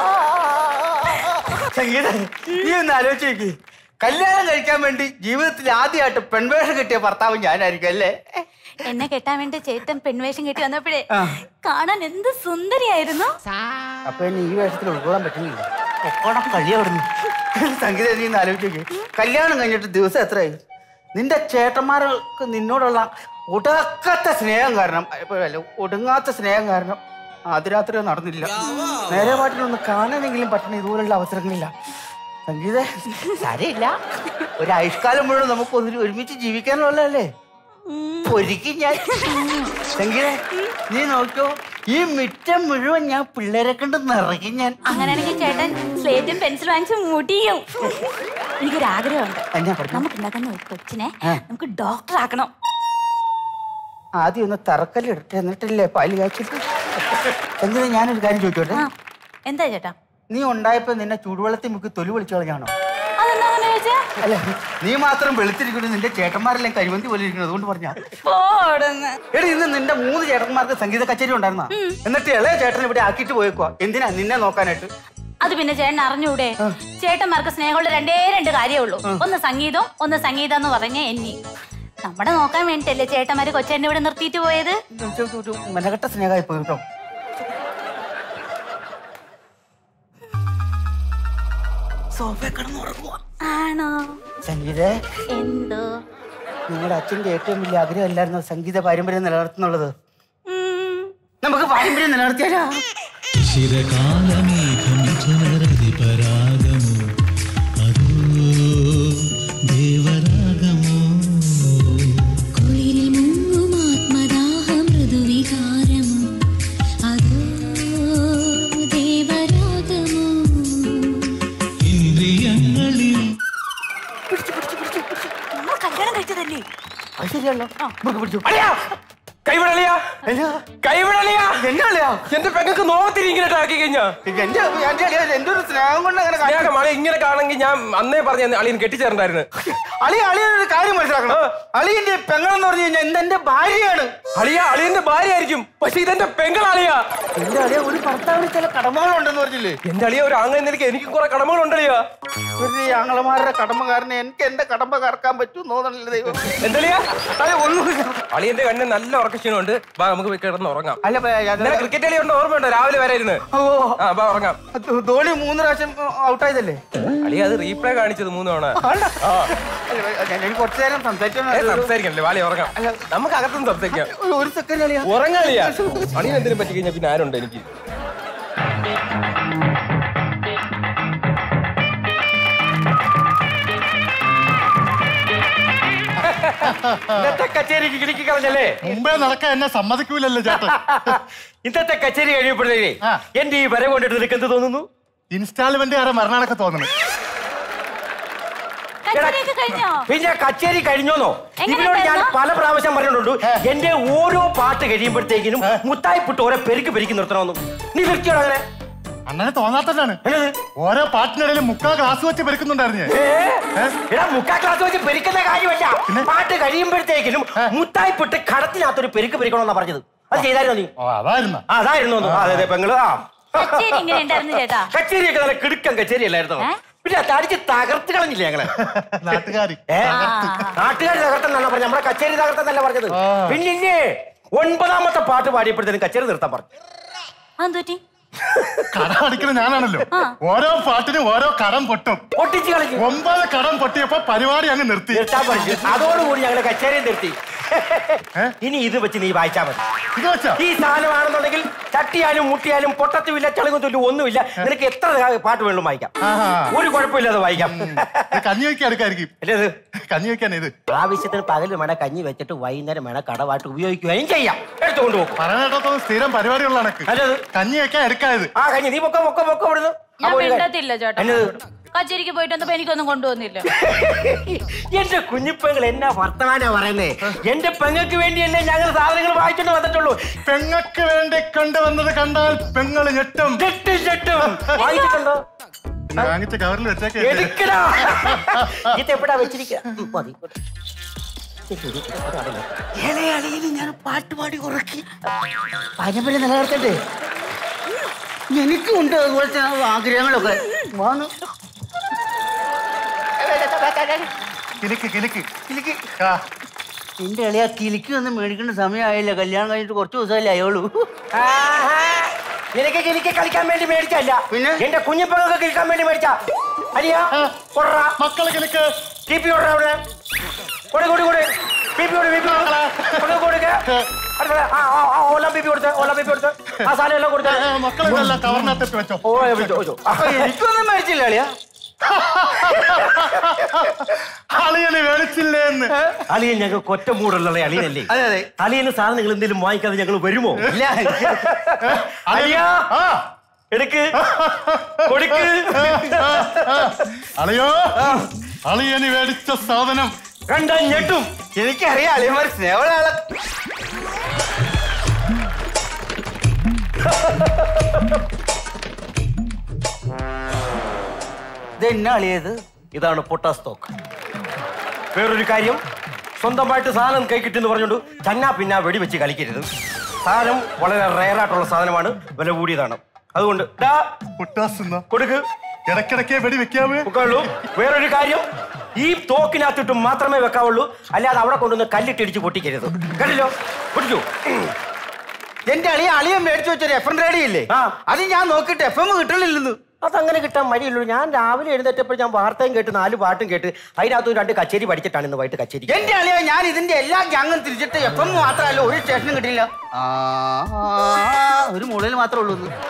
സംഗീത നീ ഒന്ന് ആലോചിച്ച് നോക്കി കല്യാണം കഴിക്കാൻ വേണ്ടി ജീവിതത്തിൽ ആദ്യമായിട്ട് പെൺവേഷം കിട്ടിയ ഭർത്താവ് ഞാനായിരിക്കും അല്ലേ എന്നെ കെട്ടാൻ വേണ്ടി ചേട്ടൻ പെൺവേഷം കെട്ടി വന്നപ്പോഴേ ആ. കാണാൻ എന്ത് സുന്ദരിയായിരുന്നു അപ്പൊ എന്നെ ഈ വേഷത്തിൽ ഉൾക്കൊള്ളാൻ പറ്റുന്നില്ല ഒക്കോണം കഴിയവിടുന്നു സംഗീത നീ ഒന്ന് ആലോചിച്ച് നോക്കി കല്യാണം കഴിഞ്ഞിട്ട് ദിവസം എത്രയായി നിന്റെ ചേട്ടന്മാർക്ക് നിന്നോടുള്ള ഒടുക്കത്തെ സ്നേഹം കാരണം ഇപ്പൊ അല്ല ഒടുങ്ങാത്ത സ്നേഹം കാരണം ആദ്യ രാത്രി നടന്നില്ല നേരെ പാട്ടിനൊന്ന് കാണാനെങ്കിലും പറ്റണ ഇതുപോലുള്ള അവസരങ്ങളില്ല സംഗീത സാരമില്ല ഒരു ആയുഷ്കാലം മുഴുവൻ നമുക്ക് ഒരു- ഒരുമിച്ച് ജീവിക്കാനുള്ളതല്ലേ ഒരിക്കൽ ഞാൻ സംഗീത നീ നോക്കോ ഈ മിറ്റം മുഴുവൻ ഞാൻ പിള്ളേരെ കൊണ്ട് നിറയ്ക്കും ഞാൻ അങ്ങനെയാണെങ്കിൽ ചേട്ടൻ സ്ലേറ്റും പെൻസിലും വാങ്ങിച്ച് മുടിയും എനിക്കൊരു ആഗ്രഹമുണ്ട് എന്നാ പറഞ്ഞു നമുക്ക് ഉണ്ടാക്കുന്ന ഒരു കൊച്ചിനെ ആ. നമുക്ക് ഡോക്ടർ ആക്കണം ആദ്യം ഒന്ന് തറക്കല്ലിടട്ടെ എന്നിട്ടല്ലേ പാല് കാച്ചിട്ട് എന്തിനാ ഞാനൊരു കാര്യം ചോദിച്ചോട്ടെ എന്താ ചേട്ടാ നീ ഉണ്ടായപ്പോ നിന്നെ ചൂടുവെള്ളത്തിൽ മുക്കി തൊലി വിളിച്ചു കളഞ്ഞാണോ അതെന്താ അങ്ങനെ ചോദിച്ചാ അല്ല നീ മാത്രം വെളുത്തിരിക്കുന്നു നിന്റെ ചേട്ടന്മാരെല്ലാം കരിവന്തി പോലെ ഇരിക്കുന്നു അതുകൊണ്ട് പറഞ്ഞാ പോടുന്ന് എടി ഇന്ന് നിന്റെ മൂന്ന് ചേട്ടന്മാർക്ക് സംഗീത കച്ചേരി ഉണ്ടായിരുന്ന എന്നിട്ട് ഇളയ ചേട്ടൻ ഇവിടെ ആക്കിയിട്ട് പോയേക്കുവാ എന്തിനാ നിന്നെ നോക്കാനായിട്ട് അത് പിന്നെ ചേട്ടൻ അറിഞ്ഞൂടെ ചേട്ടന്മാർക്ക് സ്നേഹമുള്ള രണ്ടേ രണ്ട് കാര്യമേ ഉള്ളൂ ഒന്ന് സംഗീതം ഒന്ന് സംഗീതം എന്ന് പറഞ്ഞ എന്നി നമ്മുടെ നോക്കാൻ വേണ്ടിട്ടല്ലേ ചേട്ടന്മാര് കൊച്ചേട്ടനെ ഇവിടെ നിർത്തിയിട്ട് പോയത് ഒരു മെനകെട്ട സ്നേഹമായി പോയി കേട്ടോ സോഫ കിടന്നുറങ്ങുക ആണോ സംഗീതേ എന്തോ നിങ്ങളുടെ അച്ഛന്റെ ഏറ്റവും വലിയ ആഗ്രഹമല്ലായിരുന്നു സംഗീത പാരമ്പര്യം നിലനിർത്തുന്നുള്ളത് നമുക്ക് പാരമ്പര്യം നിലനിർത്തിയാലോ ശിരകാലമേഘം ജനരതിപരാഗമോ അതോ ദേവരാഗമോ കുളിരിൽ മുങ്ങും ആത്മദാഹ മൃദുവികാരമോ അതോ ദേവരാഗമോ ഇന്ദ്രിയങ്ങളിൽ നമ്മൾ കല്യാണം കഴിച്ചതല്ലേ അത് ശരിയല്ലോ നമുക്ക് പിടിച്ചു കൈവിടലിയാ കൈവിടലിയാ എന്നാളിയാ എന്റെ പെങ്ങൾക്ക് നോകത്തിരി ഇങ്ങനെ ആക്കി കഴിഞ്ഞാ എന്റെ എന്റെ അളിയാ, എന്റെ ഒരു സ്നേഹം കൊണ്ട് അങ്ങനെ കാണിച്ചു. സ്നേഹം അളി ഇങ്ങനെ കാണെങ്കിൽ ഞാൻ അന്നേ പറഞ്ഞ അളിയൻ കെട്ടിച്ചേരണ്ടായിരുന്നു അളി അളിയൊരു കാര്യം മനസ്സിലാക്കണം അളിയന്റെ പെങ്ങളെന്ന് പറഞ്ഞു കഴിഞ്ഞാൽ ഇന്ന് എന്റെ ഭാര്യയാണ് അളിയ അളിയന്റെ ഭാര്യ ആയിരിക്കും പക്ഷെ ഇതെന്റെ പെങ്ങളളിയാ എന്റെ അളിയ ഒരു ഭർത്താവിന് ചില കടമകളുണ്ടെന്ന് പറഞ്ഞില്ലേ എന്റെ അളിയ ഒരു ആംഗ നിലയ്ക്ക് എനിക്ക് കുറെ കടമകളുണ്ടളിയാ ഒരു ആങ്ങളമാരുടെ കടമ കാരണം എനിക്ക് എന്റെ കടമ കറക്കാൻ പറ്റും തോന്നണില്ല ദൈവം എന്തളിയാ അളിയന്റെ കണ്ണിന് നല്ല ഉറക്കക്ഷീണമുണ്ട് വാ നമുക്ക് പോയി കിടന്ന് ഉറങ്ങാം അല്ല ബേ, അത് ഇന്നലെ ക്രിക്കറ്റ് കളി ഉണ്ട് ഓർമ്മയുണ്ടോ രാവിലെ വരെ ഇരുന്ന് ആ വാ ഉറങ്ങാം ധോണി മൂന്ന് പ്രാവശ്യം ഔട്ടായതല്ലേ അളിയ അത് റീപ്ലേ കാണിച്ചത് മൂന്ന് തവണ ആ ഞാൻ കുറച്ചു നേരം ഏ, സംസാരിച്ചു സംസാരിക്കണല്ലേ വാലി ഉറങ്ങാം നമുക്ക് അകത്തുനിന്ന് സംസാരിക്കാം ഒരു സെക്കൻഡ് അളിയാ ഉറങ്ങാളിയാ അളിയൻ എന്തിനും പറ്റി കഴിഞ്ഞാൽ പിന്നെ ആരുണ്ട് എനിക്ക് ഇന്നത്തെ കച്ചേരിക്ക് കിടക്കി കളഞ്ഞല്ലേ മുമ്പേ നടക്കാൻ എന്നെ സമ്മതിക്കൂലല്ലോ ചേട്ടൻ ഇന്നത്തെ കച്ചേരി കഴിയപ്പെടുന്നേ എന്റെ ഈ വര കൊണ്ടിട്ട് നിനക്ക് എന്ത് തോന്നുന്നു ഇൻസ്റ്റാൾമെന്റ് ആരെ മരണമൊക്കെ തോന്നുന്നു കച്ചേരിയൊക്കെ കഴിഞ്ഞോ പിന്നെ കച്ചേരി കഴിഞ്ഞോന്നോ എങ്ങനെ ഇവനോട് ഞാൻ ഉണ്ടായിരുന്നു? പല പ്രാവശ്യം പറഞ്ഞിട്ടുണ്ട് എന്റെ ഓരോ പാട്ട് കഴിയുമ്പോഴത്തേക്കിനും മുത്തായിപ്പിട്ട് ഓരോ പെരുക്ക് പെരുക്കി നിർത്തണമെന്ന് നീ നിർത്തിയോടെ അങ്ങനെ അങ്ങനെ തോന്നാത്തതാണ് ഓരോ പാട്ടിനിടയിൽ മുക്കാ ഗ്ലാസ് വെച്ച് പെരുക്കുന്നുണ്ടായിരുന്നു ഞാൻ ഏ? എടാ മുക്കാ ക്ലാസ് വെച്ച് പെരുക്കുന്ന കാര്യമല്ല പാട്ട് കഴിയുമ്പോഴത്തേക്കിനും മുത്തായിപ്പിട്ട് കടത്തിനകത്തൊരു പെരുക്ക് പെരുക്കണമെന്നാ പറഞ്ഞത് അത് ചെയ്തായിരുന്നോ നീ ഓ അതായിരുന്നു ആ, അതായിരുന്നു ഒന്ന്. ആ, അതെ അതെ പെങ്ങള് ആ കച്ചേരി ഇങ്ങനെ ഉണ്ടായിരുന്നു ചേട്ടാ കച്ചേരിയൊക്കെ നല്ല കിടുക്കൻ കച്ചേരി അല്ലായിരുന്നോ പിന്നെ അത് അടിച്ച് തകർത്ത് കളഞ്ഞില്ലേ ഞങ്ങളെ നാട്ടുകാരി ഏ? നാട്ടുകാർ തകർത്തെന്നാണ് പറഞ്ഞത് നമ്മുടെ കച്ചേരി തകർത്തെന്നല്ല പറഞ്ഞത് പിന്നെ ഒൻപതാമത്തെ പാട്ട് പാടിയപ്പോഴത്തേനും കച്ചേരി നിർത്താൻ പറഞ്ഞു അതെന്തുപറ്റി കടം അടിക്കുന്ന ഞാനാണല്ലോ ഓരോ പാട്ടിനും ഓരോ കടം പൊട്ടും പൊട്ടിച്ച് കളഞ്ഞു ഒമ്പത് കടം പൊട്ടിയപ്പോ പരിപാടി അങ്ങ് നിർത്തി നിർത്താൻ പഠിച്ചു അതോടുകൂടി ഞങ്ങള് കച്ചേരി നിർത്തി ഇനി ഇത് വെച്ച് നീ വായിച്ചാ മതി ഇത് വെച്ചോ ഈ സാധനമാണെന്നുണ്ടെങ്കിൽ തട്ടിയാലും മുട്ടിയാലും പൊട്ടത്തുമില്ല ചളുങ്ങത്തുമില്ല ഒന്നുമില്ല നിനക്ക് എത്ര പാട്ട് വേണം വായിക്കാം ഒരു കുഴപ്പമില്ലാതെ വായിക്കാം കഞ്ഞി വയ്ക്കാൻ എടുക്കായിരിക്കും അല്ലേ ഇത് കഞ്ഞി വയ്ക്കാൻ ഇത് ആവശ്യത്തിന് പകൽ വേണ കഞ്ഞി വെച്ചിട്ട് വൈകുന്നേരം വേണ കടവായിട്ട് ഉപയോഗിക്കുകയും ചെയ്യാം എടുത്തുകൊണ്ട് പോകും പറയാനായിട്ടോ സ്ഥിരം പരിപാടിയുള്ള കണക്ക് അല്ലത് കഞ്ഞി വയ്ക്കാൻ എടുക്കായത് ആ കഞ്ഞി നീ പൊക്ക പൊക്ക പൊക്ക ഇവിടുന്ന് ഞാൻ അപ്പൊ ഒരു കാര്യം- മിണ്ടത്തില്ല ചേട്ടാ എന്നത്? കച്ചേരിക്ക് പോയിട്ട് വന്നപ്പോ എനിക്കൊന്നും കൊണ്ടുവന്നില്ല എന്റെ കുഞ്ഞിപ്പെങ്ങൾ എന്നാ വർത്തമാനാ പറയുന്നേ എന്റെ പെങ്ങൾക്ക് വേണ്ടിയല്ലേ ഞങ്ങൾ സാധനങ്ങൾ വായിച്ചോണ്ട് വന്നിട്ടുള്ളൂ പെങ്ങക്ക് വേണ്ടി കൊണ്ടുവന്നത് കണ്ടാൽ പെങ്ങള് ഞെട്ടും ഞെട്ടും ഞെട്ടും വായിച്ചിട്ടുണ്ടോ പിന്നെ വാങ്ങിച്ച കവറിൽ വെച്ചേക്കെ എടുക്കടാ ഇത് എവിടാ വെച്ചിരിക്കുക മതി ഇളയളിയിൽ ഞാൻ പാട്ട് പാടി ഉറക്കി പാരമ്പര്യം നിലനിർത്തണ്ടേ എനിക്കുണ്ട് അതുപോലത്തെ ആഗ്രഹങ്ങളൊക്കെ വാന്ന്. കിലുക്ക് കിലുക്ക് കിലുക്ക്. നിന്റെ ഇളയ കിലിക്ക് ഒന്ന് മേടിക്കേണ്ട സമയമായില്ല കല്യാണം കഴിഞ്ഞിട്ട് കുറച്ച് ദിവസമല്ലേ ആയുള്ളൂ നിനക്ക് എനിക്ക് കളിക്കാൻ വേണ്ടി മേടിച്ചല്ല പിന്നെ എന്റെ കുഞ്ഞിപ്പങ്ങൾക്ക് കളിക്കാൻ വേണ്ടി മേടിച്ച അരിയാ കൊടാ മക്കളെ കിലുക്ക് ടി പി കൊടാ അവിടെ കൊടു കൊടു കൊടു പി പി കൊടു പി പി കൊടു കൊടുക്ക അടുത്തത്. ആ, ആ, ആ, ഓലാം പി പി കൊടുത്ത് ഓലാം പി പി കൊടുത്ത് ആ സാധനം എല്ലാം കൊടുത്ത് മക്കളെ ഇതെല്ലാം കവറിനകത്ത് വെച്ചോ ഓ വെച്ചോ വെച്ചോ അപ്പൊ എനിക്കൊന്നും മേടിച്ചില്ല അളിയാ അളിയന് മേടിച്ചില്ലേ എന്ന് അളിയൻ ഞങ്ങൾ കൊറ്റ മൂടുള്ള അളിയനല്ലേ അതെ അതെ അളിയന് സാധനങ്ങൾ എന്തെങ്കിലും വാങ്ങിക്കാതെ ഞങ്ങൾ വരുമോ ഇല്ല അളിയാ എടുക്ക് കൊടുക്ക് അളിയോ അളിയന് മേടിച്ച സാധനം കണ്ട ഞെട്ടും എനിക്കറിയാം അളിയന്മാർ സ്നേഹമുള്ള ആളെ ഇതെന്നാ അളിയത് ഇതാണ് പൊട്ടാസ് തോക്ക് വേറൊരു കാര്യം സ്വന്തമായിട്ട് സാധനം കൈ കിട്ടുമെന്ന് പറഞ്ഞുകൊണ്ട് ചന്നാ പിന്നാ വെടിവെച്ച് കളിക്കരുത് സാധനം വളരെ റയറായിട്ടുള്ള സാധനമാണ് വില കൂടിയതാണ് അതുകൊണ്ട് ദാ പൊട്ടാസ് കൊടുക്ക് ഇടക്കിടക്കേ വെടി വെക്കാമേ ഉള്ളൂ വേറൊരു കാര്യം ഈ തോക്കിനകത്തിട്ട് മാത്രമേ വെക്കാവുള്ളൂ അല്ലാതെ അവിടെ കൊണ്ടുവന്ന് കല്ലിട്ടിടിച്ച് പൊട്ടിക്കരുത് കേട്ടല്ലോ പൊട്ടിച്ചു എന്റെ അളിയ അളിയൻ മേടിച്ചു വെച്ചൊരു എഫ് എം റേഡിയോ ഇല്ലേ അത് ഞാൻ നോക്കിയിട്ട് എഫ് എം കിട്ടണില്ലെന്ന് അതങ്ങനെ കിട്ടാൻ വഴിയുള്ളൂ ഞാൻ രാവിലെ എഴുന്നേറ്റപ്പോൾ ഞാൻ വാർത്തയും കേട്ട് നാല് പാട്ടും കേട്ട് അതിനകത്ത് രണ്ട് കച്ചേരി പഠിച്ചിട്ടാണ് ഇന്ന് വൈകിട്ട് കച്ചേരി എന്റെ അളിയ ഞാൻ ഇതിന്റെ എല്ലാ ഗ്യാങ്ങും തിരിച്ചിട്ട് എഫ് എം മാത്രമല്ല ഒരു സ്റ്റേഷനും കിട്ടില്ല ആ, ആ, ഒരു മുകളിൽ മാത്രമേ ഉള്ളൂ ഇന്ന്.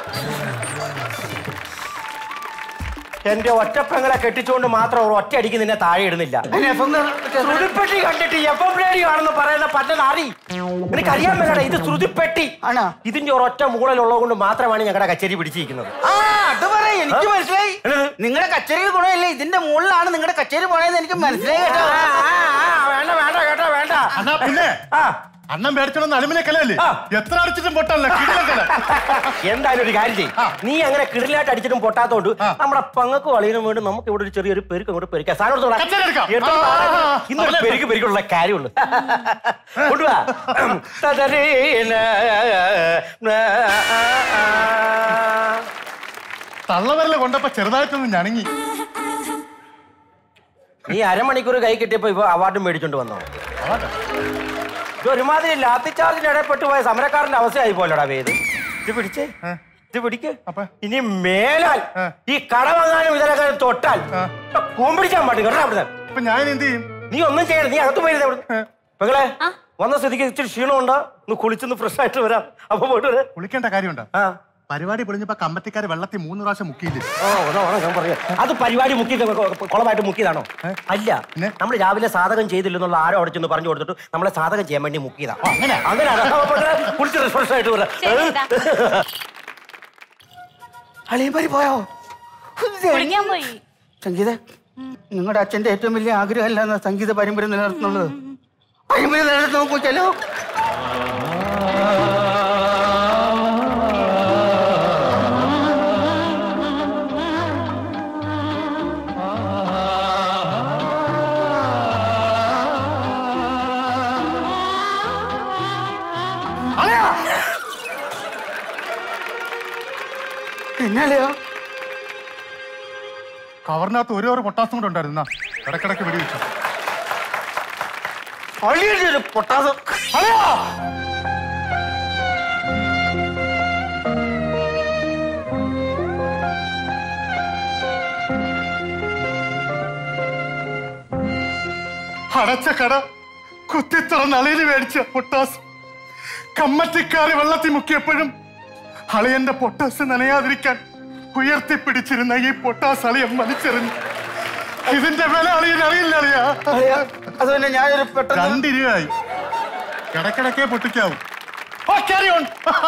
എന്റെ ഒറ്റപ്പെങ്ങളെ കെട്ടിച്ചുകൊണ്ട് മാത്രം ഒരു ഒറ്റ അടിക്ക് നിന്നെ താഴെ ഇടുന്നില്ല ശ്രുതിപ്പെട്ടി കണ്ടിട്ട് എപ്പം റേഡിയോ ആണെന്ന് പറയുന്ന പറ്റ നാറി നിനക്ക് അറിയാൻ മേലടാ ഇത് ശ്രുതിപ്പെട്ടി ആണോ ഇതിന്റെ ഒരൊറ്റ മൂളലുള്ളത് കൊണ്ട് മാത്രമാണ് ഞങ്ങളുടെ കച്ചേരി പിടിച്ചിരിക്കുന്നത് ആ അത് പറയാ എനിക്ക് മനസ്സിലായി നിങ്ങളുടെ കച്ചേരിയിൽ ഗുണമില്ല ഇതിന്റെ മുകളിലാണ് നിങ്ങളുടെ കച്ചേരി പോണേന്ന് എനിക്ക് മനസ്സിലായി കേട്ടോ വേണ്ട വേണ്ട കേട്ടോ വേണ്ട അണ്ണാ പിന്നെ അണ്ണൻ മേടിച്ചോണ്ട് അലുമിനിയക്കലല്ലേ എത്ര അടിച്ചിട്ടും പൊട്ടല്ല കിടിലക്കല എന്തായാലും ഒരു കാര്യം ചെയ്യും നീ അങ്ങനെ കിടിലായിട്ട് അടിച്ചിട്ടും പൊട്ടാത്തോണ്ട് നമ്മുടെ പങ്ങക്ക് വളിയിനും വേണ്ടി നമുക്ക് ഇവിടെ ഒരു ചെറിയൊരു പെരുക്ക് അങ്ങോട്ട് പെരുക്കാം സാധനം എടുത്തോളാം. കച്ചേരി എടുക്കാം. എടുത്തോ, ആ, ആ, ആ. ഇന്നൊരു പെരുക്ക് പെരുക്കുള്ള കാര്യമുള്ളൂ കൊണ്ടുവാ തതരീന, തള്ളവരല് കൊണ്ടപ്പോ ചെറുതായിട്ടൊന്ന് ഞണങ്ങി നീ അരമണിക്കൂർ കൈ കിട്ടിയപ്പോ ഇപ്പൊ അവാർഡും മേടിച്ചോണ്ട് വന്നോ ഇത് ഒരുമാതിരി ലാത്തി ചാർജിന് ഇടപെട്ട് പോയ സമരക്കാരന്റെ അവസ്ഥയായി പോലടാ വേദ് ഇത് പിടിച്ചേ ഇത് പിടിക്ക് ഇനി മേലാൽ ഈ കടവങ്ങാനും ഇതിലൊക്കെ തൊട്ടാൽ കൂമ്പിടിക്കാൻ പാടില്ല കേട്ടോ അവിടുന്ന് അപ്പൊ ഞാൻ എന്ത് ചെയ്യും നീ ഒന്നും ചെയ്യണം നീ അകത്ത് പോയിരുന്നേ അവിടുന്ന് പെങ്ങളെ വന്ന സ്ഥിതിക്ക് ഇച്ചിരി ക്ഷീണമുണ്ടോ ഒന്ന് കുളിച്ചൊന്ന് ഫ്രഷ് ആയിട്ട് വരാം അപ്പൊ പോയിട്ട് വരാം കുളിക്കേണ്ട കാര്യമുണ്ടോ പരിപാടി പൊളിഞ്ഞപ്പോ കമ്പത്തിക്കാര് വെള്ളത്തിൽ മൂന്ന് പ്രാവശ്യം മുക്കിയില്ലേ ഓ അതാ അതാ ഞാൻ പറയാം അത് പരിപാടി മുക്കി കുളമായിട്ട് മുക്കിയതാണോ അല്ല നമ്മൾ രാവിലെ സാധകം ചെയ്തില്ലെന്നുള്ള ആരോ അവിടെ ചെന്ന് പറഞ്ഞു കൊടുത്തിട്ട് നമ്മളെ സാധകം ചെയ്യാൻ വേണ്ടി മുക്കിയതാ അങ്ങനെ അങ്ങനെ അതാ. അപ്പൊ പിന്നെ കുളിച്ച് റിഫ്രഷ് ആയിട്ട് വരാം അളിയന്മാര് പോയോ കുളിക്കാൻ പോയി സംഗീത നിങ്ങളുടെ അച്ഛന്റെ ഏറ്റവും വലിയ ആഗ്രഹമല്ല സംഗീത പരമ്പര നിലനിർത്തുന്നത് പരമ്പര നിലനിർത്തി നോക്കൂ ചെല്ലോ എന്നാലെയോ കവറിനകത്ത് ഒരു ഒരു പൊട്ടാസും കൂടെ ഉണ്ടായിരുന്ന ഇടക്കിടക്ക് വെടി വെച്ചു അളിയുടെ ഒരു പൊട്ടാസം അടച്ച കട കുത്തിത്തുറന്ന് അളിയന് മേടിച്ച പൊട്ടാസ് കമ്മറ്റിക്കാര് വെള്ളത്തിൽ മുക്കിയപ്പോഴും അളിയന്റെ പൊട്ടാസ് നനയാതിരിക്കാൻ ഉയർത്തിപ്പിടിച്ചിരുന്ന ഈ പൊട്ടാസ് അളിയൻ വലിച്ചെറിഞ്ഞു ഇതിന്റെ വില അളിയൻ അറിയില്ല അളിയാ അത് പിന്നെ ഞാനൊരു പെട്ടെന്ന് രണ്ട് രൂപയായി ഇടക്കിടക്കേ പൊട്ടിക്കാവും ഓ, carry on.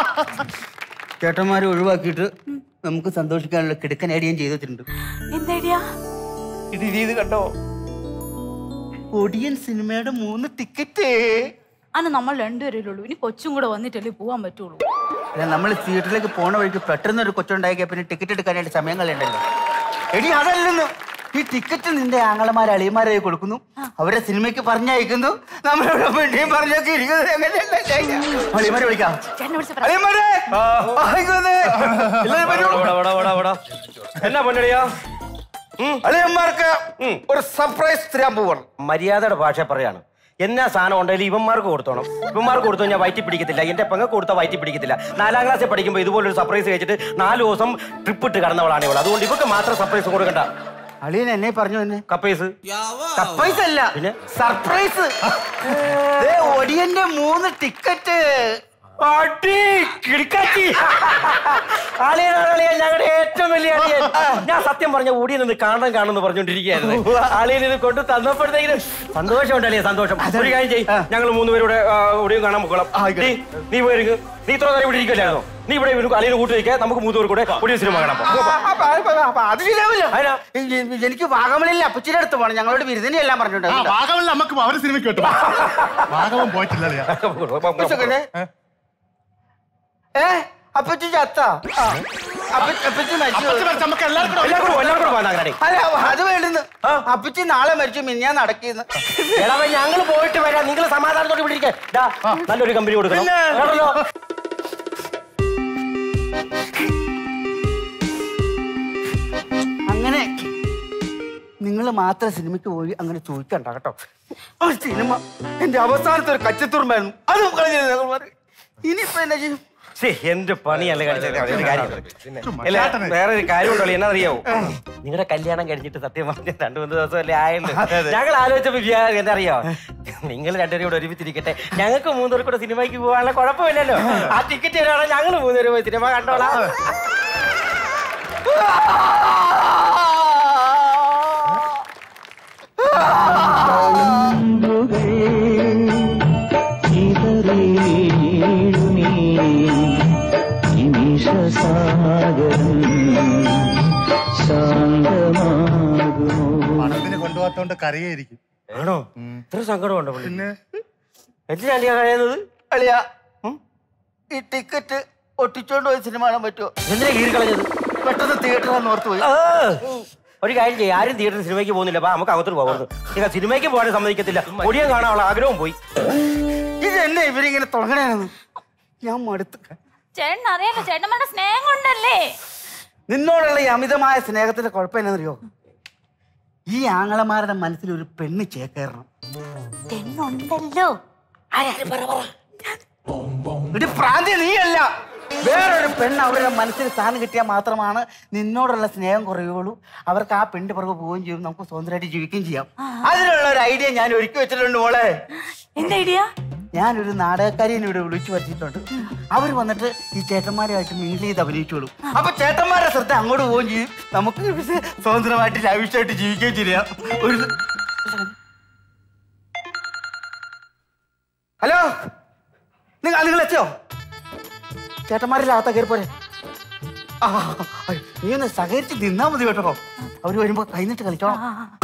ചേട്ടന്മാരെ ഒഴിവാക്കിയിട്ട് നമുക്ക് സന്തോഷിക്കാനുള്ള കിടക്കൻ ഐഡിയയും ചെയ്തു വെച്ചിട്ടുണ്ട് എന്താ ഇത് ഇത് കണ്ടോ ഒടിയൻ സിനിമയുടെ മൂന്ന് ടിക്കറ്റ് അന്ന് നമ്മൾ രണ്ടുപേരല്ലേ ഇനി കൊച്ചും കൂടെ വന്നിട്ടല്ലേ പോവാൻ പറ്റുള്ളൂ അല്ല നമ്മൾ തിയേറ്ററിലേക്ക് പോണ വഴിക്ക് പെട്ടെന്ന് ഒരു കൊച്ചുണ്ടാക്കിയ പിന്നെ ടിക്കറ്റ് എടുക്കാനായിട്ട് സമയം കളയണ്ടല്ലോ എടി അതല്ലെന്ന് ഈ ടിക്കറ്റ് നിന്റെ ആങ്ങളമാർ അളിയന്മാരെ കൊടുക്കുന്നു അവരെ സിനിമയ്ക്ക് പറഞ്ഞയക്കുന്നു നമ്മളിവിടെ പെണ്ണിയും പറഞ്ഞൊക്കെ ഇരിക്കുന്നത് എങ്ങനെയല്ലേ? അളിയന്മാരെ വിളിക്കാം അളിയന്മാരെ ആയിക്കോട്ടെ. എല്ലാവരും വരൂ. എന്നാ പൊന്നടിയാ അളിയന്മാർക്ക് ഒരു സർപ്രൈസ് തരാൻ പോവാണ് മര്യാദയുടെ ഭാഷ പറയാണ് എന്നാ സാധനം ഉണ്ടെങ്കിൽ ഇവന്മാർക്ക് കൊടുത്തോണം ഇവന്മാർക്ക് കൊടുത്തു കഴിഞ്ഞാൽ വയറ്റി പിടിക്കത്തില്ല എന്റെ പെങ്ങ കൊടുത്താൽ വയറ്റി പിടിക്കത്തില്ല നാലാം ക്ലാസ്സിൽ പഠിക്കുമ്പോൾ ഇതുപോലൊരു സർപ്രൈസ് കഴിച്ചിട്ട് നാല് ദിവസം ട്രിപ്പ് ഇട്ട് കടന്നവളാണ് ഇവൾ അതുകൊണ്ട് ഇവക്ക് മാത്രം സർപ്രൈസ് കൊടുക്കണ്ട അളിയൻ എന്നെ പറഞ്ഞു തന്നെ കപ്പൈസ് സർപ്രൈസ് അല്ല പിന്നെ സർപ്രൈസ് ദേ, ഒടിയന്റെ മൂന്ന് ടിക്കറ്റ് അടി കിടക്കാച്ചി ആളിയനാളിയാ ഞങ്ങളുടെ ഏറ്റവും വലിയ അളിയൻ ഞാൻ സത്യം പറഞ്ഞ ഓടി നിന്ന് കാണാൻ കാണുമെന്ന് പറഞ്ഞോണ്ടിരിക്കുകയായിരുന്നു ആളിയൻ ഇത് കൊണ്ട് തന്നപ്പോഴത്തേക്കിനും സന്തോഷമുണ്ട് അളിയ സന്തോഷം ഒരു കാര്യം ചെയ്യ് ഞങ്ങൾ മൂന്നുപേരുടെ ഓടിയും കാണാൻ പോകണം നീ നീ പോയിരിക്കും നീ ഇത്ര നേരം ഇവിടെ ഇരിക്കല്ലായിരുന്നോ നീ ഇവിടെ അളിയന് കൂട്ടി വയ്ക്കുക നമുക്ക് മൂന്നുപേർ കൂടെ ഒടിയ സിനിമ കാണാൻ പോകാം അപ്പൊ- അപ്പൊ- അപ്പൊ അത് ശരിയാവില്ല എ- എനിക്ക് വാഗമണില്ല അപ്പച്ചിയുടെ അടുത്ത് പോകണം ഞങ്ങളോട് വിരുന്നിനെ എല്ലാം ആ, പറഞ്ഞിട്ടുണ്ട് വാഗമണിൽ നമുക്ക് അവര് സിനിമ കേട്ടു വാഗമൻ പോയിട്ടില്ല അളിയാ ഏ അപ്പച്ചി ചത്ത ആ. അപ്പ- അപ്പച്ചി മരിച്ചു അപ്പച്ചി മരിച്ചു, നമുക്ക് എല്ലാവർക്കും കൂടെ എല്ലാവർക്കും കൂടെ- എല്ലാവർക്കും കൂടെ പോകാം അങ്ങാടി. അല്ല അത് വേണ്ടെന്ന് അപ്പച്ചി നാളെ മരിച്ചു മിന്നാൻ നടക്കിന്ന് എടാ ഞങ്ങൾ പോയിട്ട് വരാം നിങ്ങൾ സമാധാനത്തോടെ ഇവിടെ ഇരിക്കാൻ നല്ലൊരു കമ്പനി കൊടുക്കണം പിന്നെ. കേട്ടല്ലോ? അങ്ങനെ നിങ്ങൾ മാത്രം സിനിമയ്ക്ക് പോയി അങ്ങനെ ചോദിക്കണ്ട കേട്ടോ ആ സിനിമ എന്റെ അവസാനത്തെ ഒരു കച്ചത്തുറുമ്പായിരുന്നു അത് കളഞ്ഞില്ല ഞങ്ങൾ പറയും. ഇനിയിപ്പോ എന്നാ ചെയ്യും ശ്ശേ, എന്റെ പണിയല്ല കാണിച്ചത് ഒരു കാര്യം അല്ല വേറെ ഒരു കാര്യം ഉണ്ടല്ലോ എന്നാ അറിയാവോ നിങ്ങളുടെ കല്യാണം കഴിഞ്ഞിട്ട് സത്യം പറഞ്ഞ രണ്ടു മൂന്ന് ദിവസം അല്ലേ ആയല്ലോ ഞങ്ങൾ ആലോചിച്ചപ്പോ വിചാ- എന്താ അറിയോ നിങ്ങൾ രണ്ടുപേരും കൂടെ ഒരുമിച്ചിരിക്കട്ടെ ഞങ്ങൾക്ക് മൂന്നുപേർ കൂടെ സിനിമയ്ക്ക് പോകാനുള്ള കുഴപ്പമില്ലല്ലോ ആ ടിക്കറ്റ് തരുവാണെങ്കിൽ ഞങ്ങൾ മൂന്നുപേരും പോയി സിനിമ കണ്ടോളാം പണത്തിന് കൊണ്ടുപോകാത്തോണ്ട് കരയായിരിക്കും ആണോ ഇത്ര സങ്കടമുണ്ടോ പിന്നെ എന്തിനാണ്ടിയാ കഴിയുന്നത് അളിയ ഈ ടിക്കറ്റ് ഒട്ടിച്ചോണ്ട് പോയി സിനിമ കാണാൻ പറ്റുമോ എന്തിനാ കീറി കളഞ്ഞത് പെട്ടെന്ന് തിയേറ്ററിൽ ഓർത്ത് പോയി ആ, ഒരു കാര്യം ചെയ്യും ആരും തിയേറ്ററിൽ സിനിമയ്ക്ക് പോകുന്നില്ല അപ്പൊ നമുക്ക് അകത്തോട്ട് പോകരുത് നിങ്ങൾ സിനിമയ്ക്ക് പോകാൻ സമ്മതിക്കത്തില്ല ഒടിയാൻ കാണാനുള്ള ആഗ്രഹവും പോയി ഇത് എന്നെ ഇവരിങ്ങനെ തുടങ്ങണേന്ന് ഞാൻ മടുത്ത് ചേട്ടൻ അറിയാലോ ചേട്ടന്മാരുടെ സ്നേഹം കൊണ്ടല്ലേ നിന്നോടുള്ള ഈ അമിതമായ സ്നേഹത്തിന്റെ കുഴപ്പം എന്നറിയോ ഈ ആങ്ങളമാരുടെ മനസ്സിൽ ഒരു പെണ്ണ് ചേക്കേറണം പെണ്ണുണ്ടല്ലോ ഒരു പ്രാന്തി നീയല്ല വേറൊരു പെണ്ണ് അവരുടെ മനസ്സിൽ സ്ഥാനം കിട്ടിയാൽ മാത്രമാണ് നിന്നോടുള്ള സ്നേഹം കുറയുള്ളൂ അവർക്ക് ആ പെണ്ണിന്റെ പുറകെ പോവുകയും ചെയ്യും നമുക്ക് സ്വന്തമായിട്ട് ജീവിക്കുകയും ചെയ്യാം അതിനുള്ള ഒരു ഐഡിയ ഞാൻ ഒരുക്കി വെച്ചിട്ടുണ്ട് മോളെ എന്താ ഐഡിയ ഞാനൊരു നാടകക്കാരിയെ ഇവിടെ വിളിച്ചു വരുത്തിയിട്ടുണ്ട് അവർ വന്നിട്ട് ഈ ചേട്ടന്മാരുമായിട്ട് മിങ്കിൾ ചെയ്ത് അഭിനയിച്ചോളും അപ്പൊ ചേട്ടന്മാരുടെ ശ്രദ്ധ അങ്ങോട്ട് പോവുകയും ചെയ്യും നമുക്ക് സ്വതന്ത്രമായിട്ട് ലാവിഷായിട്ട് ജീവിക്കുകയും ചെയ്യാം ഒരു ഹലോ നിങ്ങൾ നിങ്ങൾ എത്തിയോ ചേട്ടന്മാരുടെ അകത്ത കയറി പോരെ ആ ആ, നീ ഒന്ന് സഹകരിച്ച് നിന്നാ മതി കേട്ടോ അവര് വരുമ്പോ കൈന്നിട്ട് കളിച്ചോളാം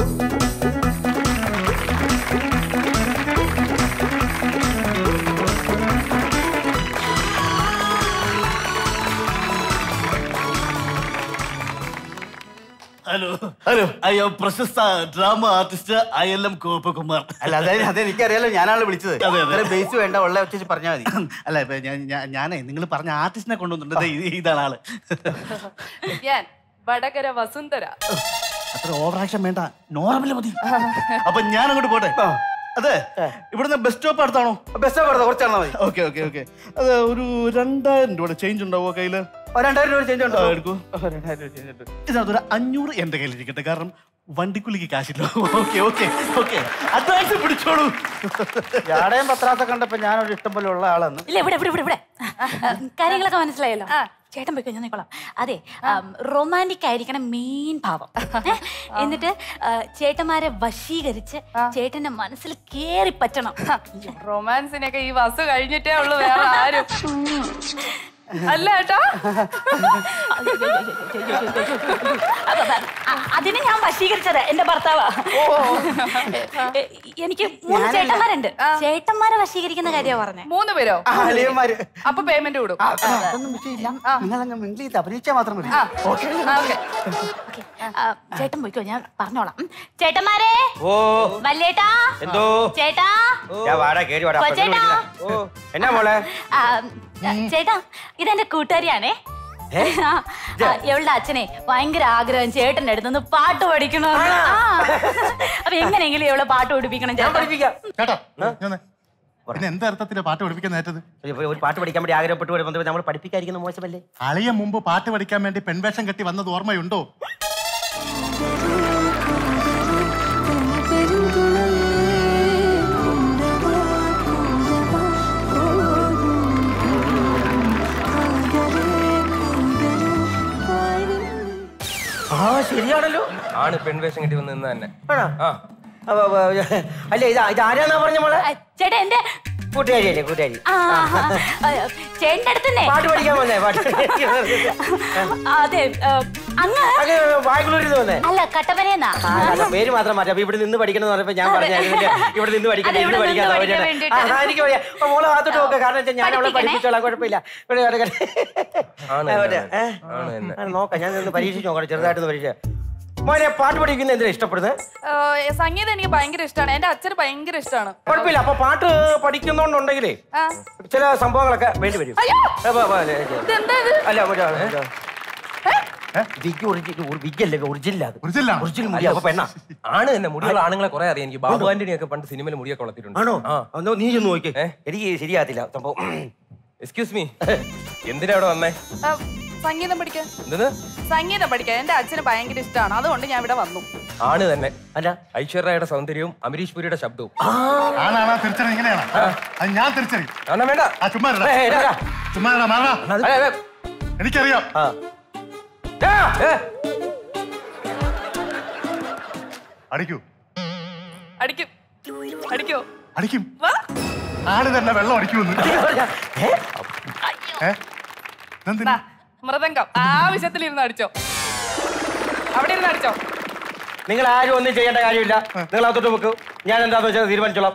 ഹലോ ഹലോ ഐ എം പ്രശസ്ത drama artist I L M Gopakumar അല്ല അതെ അതെ എനിക്കറിയാലോ ഞാനാണ് വിളിച്ചത് അതെ, അതെ. ബേസ് വേണ്ട ഉള്ള വെച്ചിട്ട് പറഞ്ഞാൽ മതി അല്ല ഇപ്പൊ ഞാൻ ഞാൻ- ഞാനേ നിങ്ങൾ പറഞ്ഞ ആർട്ടിസ്റ്റിനെ കൊണ്ടുവന്നിട്ടുണ്ട് ദേ ഇത് ഇതാണ് ആള് ഞാൻ വടകര വസുന്ധര അത്ര ഓവർ ആക്ഷൻ വേണ്ട നോർമൽ മതി അപ്പൊ ഞാൻ അങ്ങോട്ട് പോട്ടെ അതെ ഇവിടുന്ന് ബസ് സ്റ്റോപ്പ് അടുത്താണോ ബസ് സ്റ്റോപ്പ് അടുത്ത കുറച്ചാണോ മതി ഓക്കെ ഓക്കെ ഓക്കെ അത് ഒരു രണ്ടായിരം രൂപയുടെ ചേഞ്ച് ഉണ്ടാവോ കയ്യില് രണ്ടായിരം രൂപ ചേഞ്ച് ഉണ്ടോ ആ, എടുക്കൂ ഇതിനകത്ത് ഒരു അഞ്ഞൂറ് എന്റെ കയ്യിൽ ഇരിക്കട്ടെ കാരണം വണ്ടിക്കുള്ളിക്ക് കാശില്ല ഓക്കെ ഓക്കെ ഓക്കെ അഡ്വാൻസ് പിടിച്ചോളൂ ജാടയും പത്രാത്ത കണ്ടപ്പോ ഞാനൊരു ഇഷ്ടം പോലെ ഉള്ള ആളാണ് ഇല്ല ഇവിടെ ഇവിടെ ഇവിടെ ഇവിടെ കാര്യങ്ങളൊക്കെ മനസ്സിലായല്ലോ ചേട്ടൻ പോയി കഴിഞ്ഞാൽ നിക്കോളാം അതെ റൊമാൻറ്റിക് ആയിരിക്കണം മെയിൻ ഭാവം ഏ? എന്നിട്ട് ആ, ചേട്ടന്മാരെ വശീകരിച്ച് ചേട്ടന്റെ മനസ്സിൽ കേറി പറ്റണം റൊമാൻസിനൊക്കെ ഈ വസ് കഴിഞ്ഞിട്ടേ ഉള്ളൂ വേറെ ആരും അല്ല ഏട്ടാ അ- അതിന് ഞാൻ വശീകരിച്ചത് എന്റെ ഭർത്താവാ എ- എനിക്ക് മൂന്ന് ഞാനല്ല. ചേട്ടന്മാരുണ്ട് ചേട്ടന്മാരെ വശീകരിക്കുന്ന കാര്യമാണ് പറഞ്ഞത് മൂന്ന് പേരോ അളിയന്മാര് അപ്പൊ പേയ്മെന്റ് കൊടുക്കും അതൊന്നും വിഷയമില്ല നിങ്ങൾ അങ്ങ് മിങ്കിൾ ചെയ്ത് അഭിനയിച്ചാൽ മാത്രം മതി ഓക്കെ ആ, ചേട്ടൻ പോയിക്കോ ഞാൻ പറഞ്ഞോളാം ഉം. ചേട്ടന്മാരെ ഓ വല്യേട്ടാ എന്തോ ചേട്ടാ ഞാൻ വാടാ കേറി വാടാ അപ്പുറത്ത് കൊച്ചേട്ടാ. വിളിക്കുന്നെ. ഓ എന്നാ മോളെ ആ, ചേട്ടാ ഇതെന്റെ കൂട്ടുകാരിയാണേ ആ, ആ, ഇവളുടെ അച്ഛനെ ഭയങ്കര ആഗ്രഹം ചേട്ടന്റെ അടുത്തുനിന്ന് പാട്ട് പഠിക്കണം അപ്പൊ എങ്ങനെയെങ്കിലും ഇവളെ പാട്ട് പഠിപ്പിക്കണം ചേട്ടാ കേട്ടോ ഞാൻ പിന്നെ എന്താ അർത്ഥത്തില് പാട്ട് പഠിപ്പിക്കാൻ നേറ്റത് ഒരു പാട്ട് പഠിക്കാൻ വേണ്ടി ആഗ്രഹപ്പെട്ട് വരുമ്പോൾ നമ്മൾ പഠിപ്പിക്കാതിരിക്കുന്ന മോശമല്ലേ അളിയ മുമ്പ് പാട്ട് പഠിക്കാൻ വേണ്ടി പെൺവേഷം കെട്ടി വന്നത് ഓർമ്മയുണ്ടോ ആ ശരിയാണല്ലോ ആണ് പെൺവേഷം കിട്ടി വന്ന് നിന്ന് തന്നെ ആണോ അപ്പൊ, അപ്പൊ, അല്ല ഇത് ഇത് ആരാന്നാ പറഞ്ഞ മോളെ ചേട്ടാ എന്റെ കൂട്ടുകാരിയല്ലേ കൂട്ടുകാരി ആ, ആ, ചേട്ടന്റെ അടുത്തന്നെ പാട്ട് പഠിക്കാൻ വന്നേ പാട്ട് അതെ ആ, അങ്ങ് വായ്പൂരിൽ വന്നേ അല്ല കട്ടപ്പനയെന്നാ ആ, അല്ല, പേര് മാത്രം മാറ്റാം അപ്പൊ ഇവിടെ നിന്ന് പഠിക്കണം എന്ന് പറഞ്ഞപ്പോ ഞാൻ പറഞ്ഞായിരുന്നില്ല ഇവിടെ നിന്ന് പഠിക്കണ്ട അതെ, ഇവിടെ ഇവിടെ നിന്ന് പഠിക്കാൻ പഠിക്കാൻ സൗകര്യമാണ്. വേണ്ടിയിട്ട്. ആ, എനിക്ക് പറയാം അപ്പൊ മോളെ ഭാഗത്തോട്ട് നോക്കുക കാരണം വെച്ചാൽ ഞാൻ അവളെ പഠിപ്പിക്കണേ. പഠിപ്പിച്ചോളാം കുഴപ്പമില്ല ഇവിടെ ഇവിടെ- ആണ് ആ, എന്നെ, മറ്റേ, ഏ? ആണ് എന്നെ. ആ, നോക്കാം ഞാൻ ഒന്ന് പരീക്ഷിച്ച് നോക്കാം ചെറുതായിട്ടൊന്ന് പരീക്ഷ മോനെ പാട്ട് പഠിക്കുന്ന എന്തിനാ ഇഷ്ടപ്പെടുന്നത് ഏഹ്, സംഗീതം എനിക്ക് ഭയങ്കര ഇഷ്ടമാണ് എന്റെ അച്ഛന് ഭയങ്കര ഇഷ്ടമാണ് കുഴപ്പമില്ല അപ്പൊ പാട്ട് പഠിക്കുന്നോണ്ടുണ്ടെങ്കിലേ ആ. ചില സംഭവങ്ങളൊക്കെ വേണ്ടി വരും അയ്യോ! അപ്പൊ, അപ്പൊ, അല്ല, ഇതെന്താ ഇത്? അല്ല മറ്റേ, വിഗ് ഒറിജിനൽ വിഗ് അല്ലേ ഒറിജിനൽ അത് ഒറിജിനൽ ഒറിജിനൽ അല്ല, അപ്പൊ പെണ്ണാ ആണ് തന്നെ മുടിയുള്ള ആണുങ്ങളെ കുറെ അറിയാം എനിക്ക് ബാബു ആന്റണി ഒക്കെ പണ്ട് സിനിമയിൽ മുടിയൊക്കെ വളർത്തിയിട്ടുണ്ട് ആണോ എന്നോ നീ ചെന്ന് നോക്കിയേ എനിക്ക് ശരിയാകത്തില്ല സംഭവം എക്സ്ക്യൂസ് മീ എന്തിനാ അവിടെ വന്നേ ആ, സംഗീതം പഠിക്കാൻ എന്തെന്ന് സംഗീതം പഠിക്കാൻ എന്റെ അച്ഛന് ഭയങ്കര ഇഷ്ടമാണ് അതുകൊണ്ട് ഞാൻ ഇവിടെ വന്നു ആണ് തന്നെ അല്ല ഐശ്വര്യയുടെ സൗന്ദര്യവും അമരീഷ് പുരിയുടെ ശബ്ദവും ആണാണാ തിരിച്ചറി ഇങ്ങനെയാണ് അത് ഞാൻ തിരിച്ചറി എന്നാ വേണ്ട ആ ചുമ്മാ ഇരുടാ. ഏയ്, ഇടാ, ഇടാ. ചുമ്മാ ഇരുടാ, മാറാ. അതെ, അതെ. എനിക്കറിയാം ആ, ഏ. അടിക്കൂ അടിക്കും അടിക്കോ അടിക്കും ആട് തന്നെ വെള്ളം അടിക്കുമെന്ന് ഏ? ഇതെന്തിന്? ദാ, മൃദംഗം ആവശ്യത്തിലിരുന്ന് അടിച്ചോ അവിടെ ഇരുന്ന് അടിച്ചോ നിങ്ങൾ ആരും ഒന്നും ചെയ്യേണ്ട കാര്യമില്ല നിങ്ങൾ അകത്തോട്ട് വെക്കൂ ഞാൻ എന്താന്ന് വെച്ചാൽ തീരുമാനിച്ചോളാം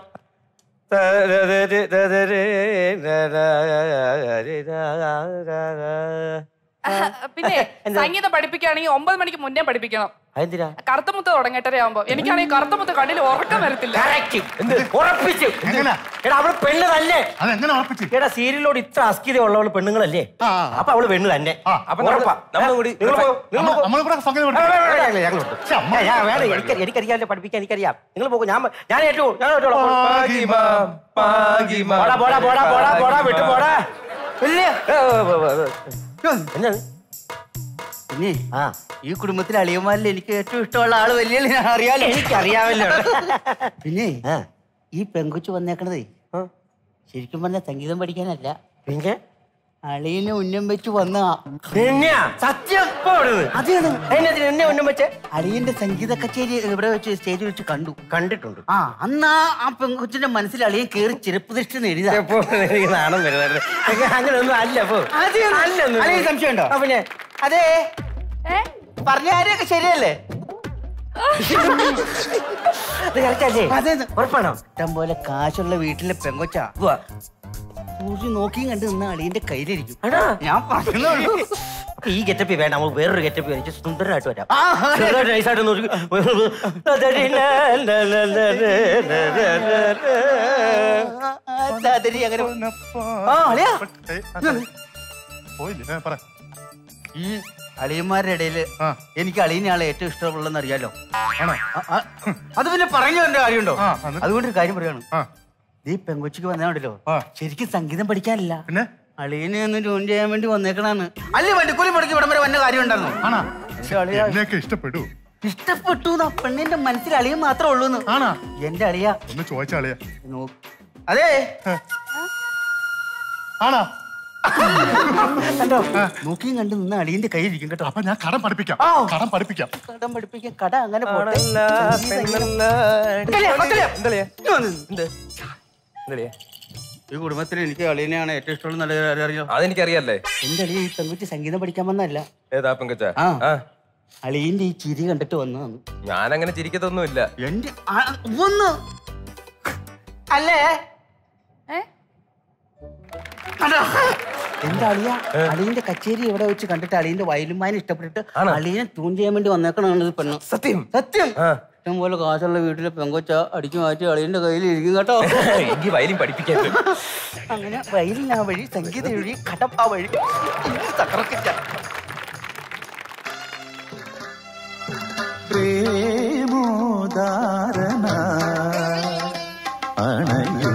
പിന്നെ സംഗീതം പഠിപ്പിക്കുകയാണെങ്കിൽ ഒമ്പത് മണിക്ക് മുന്നേ പഠിപ്പിക്കണം അതെന്തിനാ കറുത്തമുത്ത് തുടങ്ങട്ടെ ആവുമ്പോ എനിക്കാണെങ്കിൽ കറുത്തമുത്ത് കണ്ണിൽ ഉറക്കം വരത്തില്ല എന്ത് ഉറപ്പിച്ചു എങ്ങനെ? എടാ അവള് പെണ്ണ് തന്നെ അതെങ്ങനെ ഉറപ്പിച്ചു എടാ സീരിയലിനോട് ഇത്ര അസ്ഥിത ഉള്ളവള് പെണ്ണുങ്ങളല്ലേ അപ്പൊ അവള് പെണ്ണ് തന്നെ അപ്പൊ നമ്മള് ഉറപ്പാ. നമ്മളും കൂടി നിങ്ങൾ പോ, നിങ്ങൾ പോ. നമ്മൾ കൂടെ സംഗീതം ആ, പഠിപ്പിക്കാം. വേണ്ട, വേണ്ട, ഞങ്ങൾ ഉണ്ട്. ഏ, ഞാൻ വേണ്ട, എനിക്ക് എനിക്കറിയാമല്ലോ പഠിപ്പിക്കാൻ എനിക്കറിയാം നിങ്ങൾ പോകും ഞാൻ ഞാൻ ഏറ്റു ഞാൻ ഏറ്റോളാം. പാകിമ, പാകിമ. പോടാ പോടാ പോടാ പോടാ പോടാ വിട്ടു പോടാ ഇല്ല ഏ, ഏ, ഏ, ഏ, ഏ. എന്നാ പിന്നെ ആ ഈ കുടുംബത്തിലെ അളിയന്മാരിൽ എനിക്ക് ഏറ്റവും ഇഷ്ടമുള്ള ആള് വലിയ അറിയാലോ എനിക്കറിയാമല്ലോ പിന്നെ ഈ പെങ്കുച്ചു വന്നേക്കണതേ ശരിക്കും പറഞ്ഞ സംഗീതം പഠിക്കാനല്ല പിന്നെ അളിയനെ ഉന്നം വെച്ച് വന്ന തന്നെയാ സത്യം ഇപ്പൊ അവിടുന്ന്. അതെയാണ് അതിനകത്ത് എന്നെ ഒന്നും വെച്ചേ അളിയന്റെ സംഗീത കച്ചേരി ഇവിടെ വെച്ച് സ്റ്റേജിൽ വെച്ച് കണ്ടു കണ്ടിട്ടുണ്ട് ആ അന്ന് ആ ആ പെങ്കുച്ചിന്റെ മനസ്സിൽ അളിയൻ കേറി ചെരുപ്പ് ദൃഷ്ടി എഴുതാ എപ്പോ എനിക്ക് നാണം വരുന്നത് അങ്ങനെ ഒന്നും അല്ല അപ്പൊ അളിയൻ സംശയമുണ്ടോ ആ, പിന്നെ അതെ പറഞ്ഞ കാര്യമൊക്കെ ശരിയല്ലേ ഇത് correct അല്ലേ? അതെ ഉറപ്പാണോ ഇഷ്ടം പോലെ കാശുള്ള വീട്ടിലെ പെങ്കൊച്ചാ സൂര്യ നോക്കിയും കണ്ട് നിന്ന അളിയന്റെ കയ്യിലിരിക്കും എടാ. ഞാൻ പറഞ്ഞുള്ളൂ അപ്പൊ ഈ ഗെറ്റപ്പ് വേണ്ട നമുക്ക് വേറൊരു ഗെറ്റപ്പ് എനിക്ക് സുന്ദരമായിട്ട് വരാം ആ, ആ, ചെറുതായിട്ട് നൈസായിട്ട് നോക്കി സാദരി അങ്ങനെ ആ അളിയാ പോയില്ലേ ഏ, പറ ഈ അളിയന്മാരുടെ ഇടയില് എനിക്ക് അളിയനെ ആളെ ഏറ്റവും ഇഷ്ടമുള്ളതെന്ന് അറിയാലോ ആണോ ആ, ആ, അത് പിന്നെ പറഞ്ഞു തരേണ്ട കാര്യമുണ്ടോ ആ, എന്നിട്ട്? അതുകൊണ്ടൊരു കാര്യം പറയാണ് ആ നീ പെങ്കൊച്ചിക്ക് വന്നാണ്ടല്ലോ ആ. ശരിക്കും സംഗീതം പഠിക്കാനില്ല പിന്നെ അളിയനെ ഒന്ന് ജോയിൻ ചെയ്യാൻ വേണ്ടി വന്നേക്കണാണ് അല്ലേ വണ്ടിക്കൂലി മുടക്കി ഇവിടം വരെ വന്ന കാര്യം ഉണ്ടായിരുന്നു ആണാ പക്ഷെ അളിയ എന്നെയൊക്കെ ഇഷ്ടപ്പെട്ടു ഇഷ്ടപ്പെട്ടു എന്നാ പെണ്ണിന്റെ മനസ്സിൽ അളിയൻ മാത്രമേ ഉള്ളൂ ആണാ എന്റെ അളിയ ഒന്ന് ചോദിച്ചാളിയാ നോ- അതെ ആണാ കണ്ടോ നോക്കിയും കണ്ട് നിന്ന് അളിയന്റെ കയ്യിലിരിക്കും കേട്ടോ അപ്പൊ ഞാൻ കടം പഠിപ്പിക്കാം ആ. കടം പഠിപ്പിക്കാം കടം പഠിപ്പിക്കാൻ കട അങ്ങനെ പോട്ടെ. ആണല്ല, പെണ്ണല്ല. മക്കളെ, മക്കളെ. എന്തളിയാ? ഇങ്ങ് വന്ന്. എന്ത്? എന്തളിയാ? ഈ കുടുംബത്തിൽ എനിക്ക് അളിയനെയാണ് ഏറ്റവും ഇഷ്ടമുള്ള നല്ല അറിയോ അതെനിക്കറിയാലേ എന്റെ അളിയ ഈ പെൺകുട്ടി സംഗീതം പഠിക്കാൻ വന്നല്ല ഏതാ പെങ്കച്ച ആ. ആ അളിയന്റെ ഈ ചിരി കണ്ടിട്ട് വന്നതാണ് ഞാനങ്ങനെ ചിരിക്കത്തൊന്നുമില്ല എന്റെ ആ, ഒന്ന് അല്ലേ അതാ. എന്റെ അളിയ അളിയന്റെ കച്ചേരി ഇവിടെ വെച്ച് കണ്ടിട്ട് അളിയന്റെ വയലുമാനെ ഇഷ്ടപ്പെട്ടിട്ട് അളിയനെ ട്യൂൺ ചെയ്യാൻ വേണ്ടി വന്നേക്കണാണ് ഇത് പെണ്ണ് സത്യം സത്യം ഇഷ്ടം പോലെ കാശുള്ള വീട്ടിലെ പെങ്കൊച്ച അടിച്ചു മാറ്റി അളിയന്റെ കയ്യിൽ ഇരിക്കും കേട്ടോ എനിക്ക് വയലിൻ പഠിപ്പിക്കാൻ അങ്ങനെ വയലിൻ ആ വഴി സംഗീത വഴി കടപ്പ വഴി ഇങ്ങനെ തകർക്കില്ല പ്രേമോദാരണ അണയൂ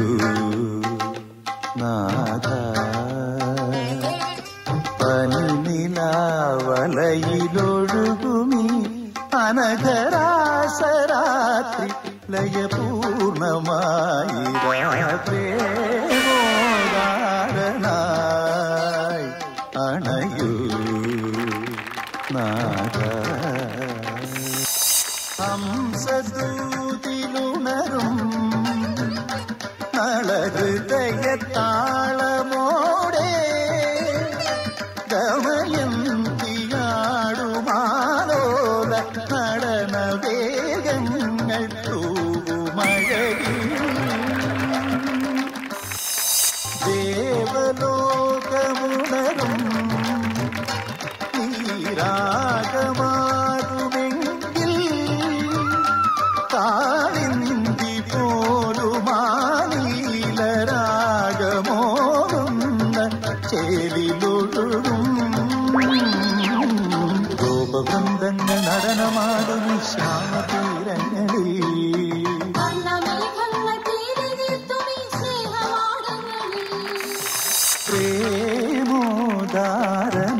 നാഥ പനിനിലാവലയിലൊഴുകുമീ അനഘരാസരാത്രി ലയപൂർണമായി പ്രേമോദാരണായി അണയൂ നാഥ ഹംസദൂതിലുണരും നളഹൃദയ താളമോടെ ഗമയന്തിയാടുമാലോല നടന വേഗങ്ങൾ തൂമഴകിൽ ദേവലോകമുണരും നീരാഗമാകുമെങ്കിൽ കാളിന്തി പോലുമാനീലരാഗമോകുന്ന ചേലിലൊഴുകും ഗോപവൃന്ദങ്ങൾ നടനമാടും ഈ ശ്യാമതീരങ്ങളിൽ പ്രേമോദാരണ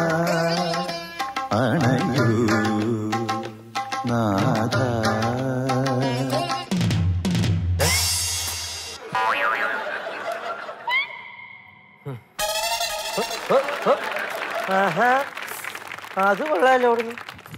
അണയൂ നാഥ ആഹാ അത് കൊള്ളാലോ അവിടുന്ന്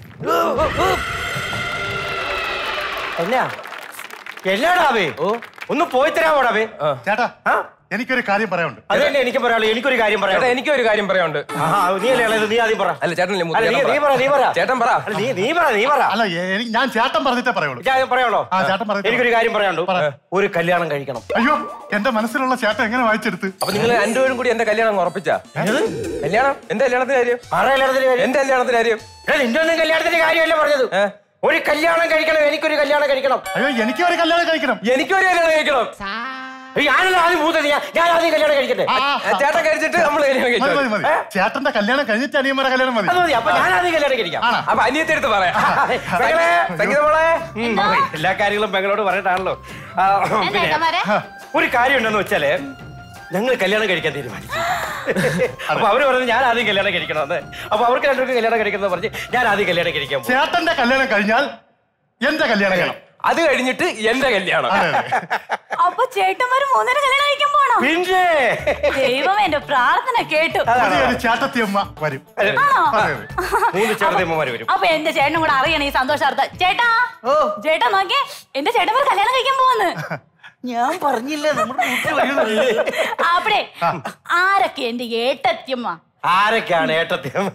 എന്നാ എല്ലാടാവേ ഓ ഒന്ന് പോയി തരാമോടാവേ ചേട്ടാ എനിക്കൊരു കാര്യം പറയാനുണ്ട് അത് തന്നെ എനിക്ക് പറയാനുള്ളൂ എനിക്കൊരു കാര്യം പറയാം ചേട്ടാ എനിക്കൊരു കാര്യം പറയാനുണ്ട് ആഹാ നീ അല്ലേ ഇളയത്? നീ ആദ്യം പറ അല്ല ചേട്ടൻ അല്ല, നീ- നീ പറ നീ പറ ചേട്ടൻ പറ അല്ല, നീ നീ പറ നീ പറ അല്ല എനിക്ക് ഞാൻ ചേട്ടൻ പറഞ്ഞിട്ടേ പറയുള്ളൂ ഞാൻ പറയാണോ ആ ചേട്ടൻ പറഞ്ഞിട്ട് എനിക്കൊരു കാര്യം പറയാനുണ്ട് ഒരു കല്യാണം കഴിക്കണം അയ്യോ എന്റെ മനസ്സിലുള്ള ചേട്ടൻ എങ്ങനെ വായിച്ചെടുത്ത് അപ്പൊ നിങ്ങൾ രണ്ടുപേരും കൂടി എന്റെ കല്യാണം അങ്ങ് ഉറപ്പിച്ചാ കല്യാണം എന്റെ കല്യാണത്തിന്റെ കാര്യം ആരുടെ കല്യാണത്തിന്റെ കാര്യം എന്റെ കല്യാണത്തിന്റെ കാര്യം എടാ, നിന്റെ ഒന്നും കല്യാണത്തിന്റെ കാര്യമല്ല പറഞ്ഞത് ഒരു കല്യാണം കഴിക്കണം എനിക്കൊരു കല്യാണം കഴിക്കണം അയ്യോ എനിക്ക് ഒരു കല്യാണം കഴിക്കണം എനിക്കൊരു കല്യാണം കഴിക്കണം ഞാനല്ല ആദ്യം മൂത്തത് ഞാൻ ഞാൻ ആദ്യം കല്യാണം കഴിക്കട്ടെ ചേട്ടൻ കഴിച്ചിട്ട് നമ്മൾ കല്യാണം മതി, മതി, മതി. കഴിച്ചു ചേട്ടന്റെ കല്യാണം കഴിഞ്ഞിട്ട് അനിയന്മാരെ കല്യാണം മതി അത് മതി അപ്പൊ ഞാൻ ആദ്യം കല്യാണം കഴിക്കാം അപ്പൊ അനിയത്തെ എടുത്ത് പറയാം പെങ്ങളെ, സംഗീത മോളെ. ഉം, എല്ലാ കാര്യങ്ങളും പെങ്ങളോട് പറഞ്ഞിട്ടാണല്ലോ ആ, പിന്നെ ഏട്ടന്മാരെ? ഒരു കാര്യം ഉണ്ടെന്ന് വെച്ചാല് ഞങ്ങൾ കല്യാണം കഴിക്കാൻ തീരുമാനിച്ചു അപ്പൊ അവര് പറഞ്ഞു ഞാൻ ആദ്യം കല്യാണം കഴിക്കണമെന്ന് അപ്പൊ അവർക്ക് രണ്ടുപേർക്ക് കല്യാണം കഴിക്കണം പറഞ്ഞ് ഞാൻ ആദ്യം കല്യാണം കഴിക്കാൻ പോകും ചേട്ടന്റെ കല്യാണം കഴിഞ്ഞാൽ എന്റെ കല്യാണം കഴിയണം അത് കഴിഞ്ഞിട്ട് എന്റെ കല്യാണം അപ്പൊ ചേട്ടന്മാര് മൂന്നര കല്യാണം കഴിക്കാൻ പോണോ പിന്നെ ദൈവം എന്റെ പ്രാർത്ഥന കേട്ടു പുതിയൊരു ചേട്ടത്തിയമ്മ വരും ആണോ അതെ, അതെ. മൂന്ന് ചെറുതമ്മമാര് വരും അപ്പൊ എന്റെ ചേട്ടനും കൂടെ അറിയണം ഈ സന്തോഷാർത്ഥം ചേട്ടാ ചേട്ടാ നോക്കിയേ എന്റെ ചേട്ടന്മാർ കല്യാണം കഴിക്കാൻ പോവാന്ന് ഞാൻ പറഞ്ഞില്ലേ നമ്മുടെ വീട്ടിൽ വരുന്നത് അപ്പഴേ ആരൊക്കെ എന്റെ ഏട്ടത്തിയമ്മ ആരൊക്കെയാണ് ഏട്ടത്യം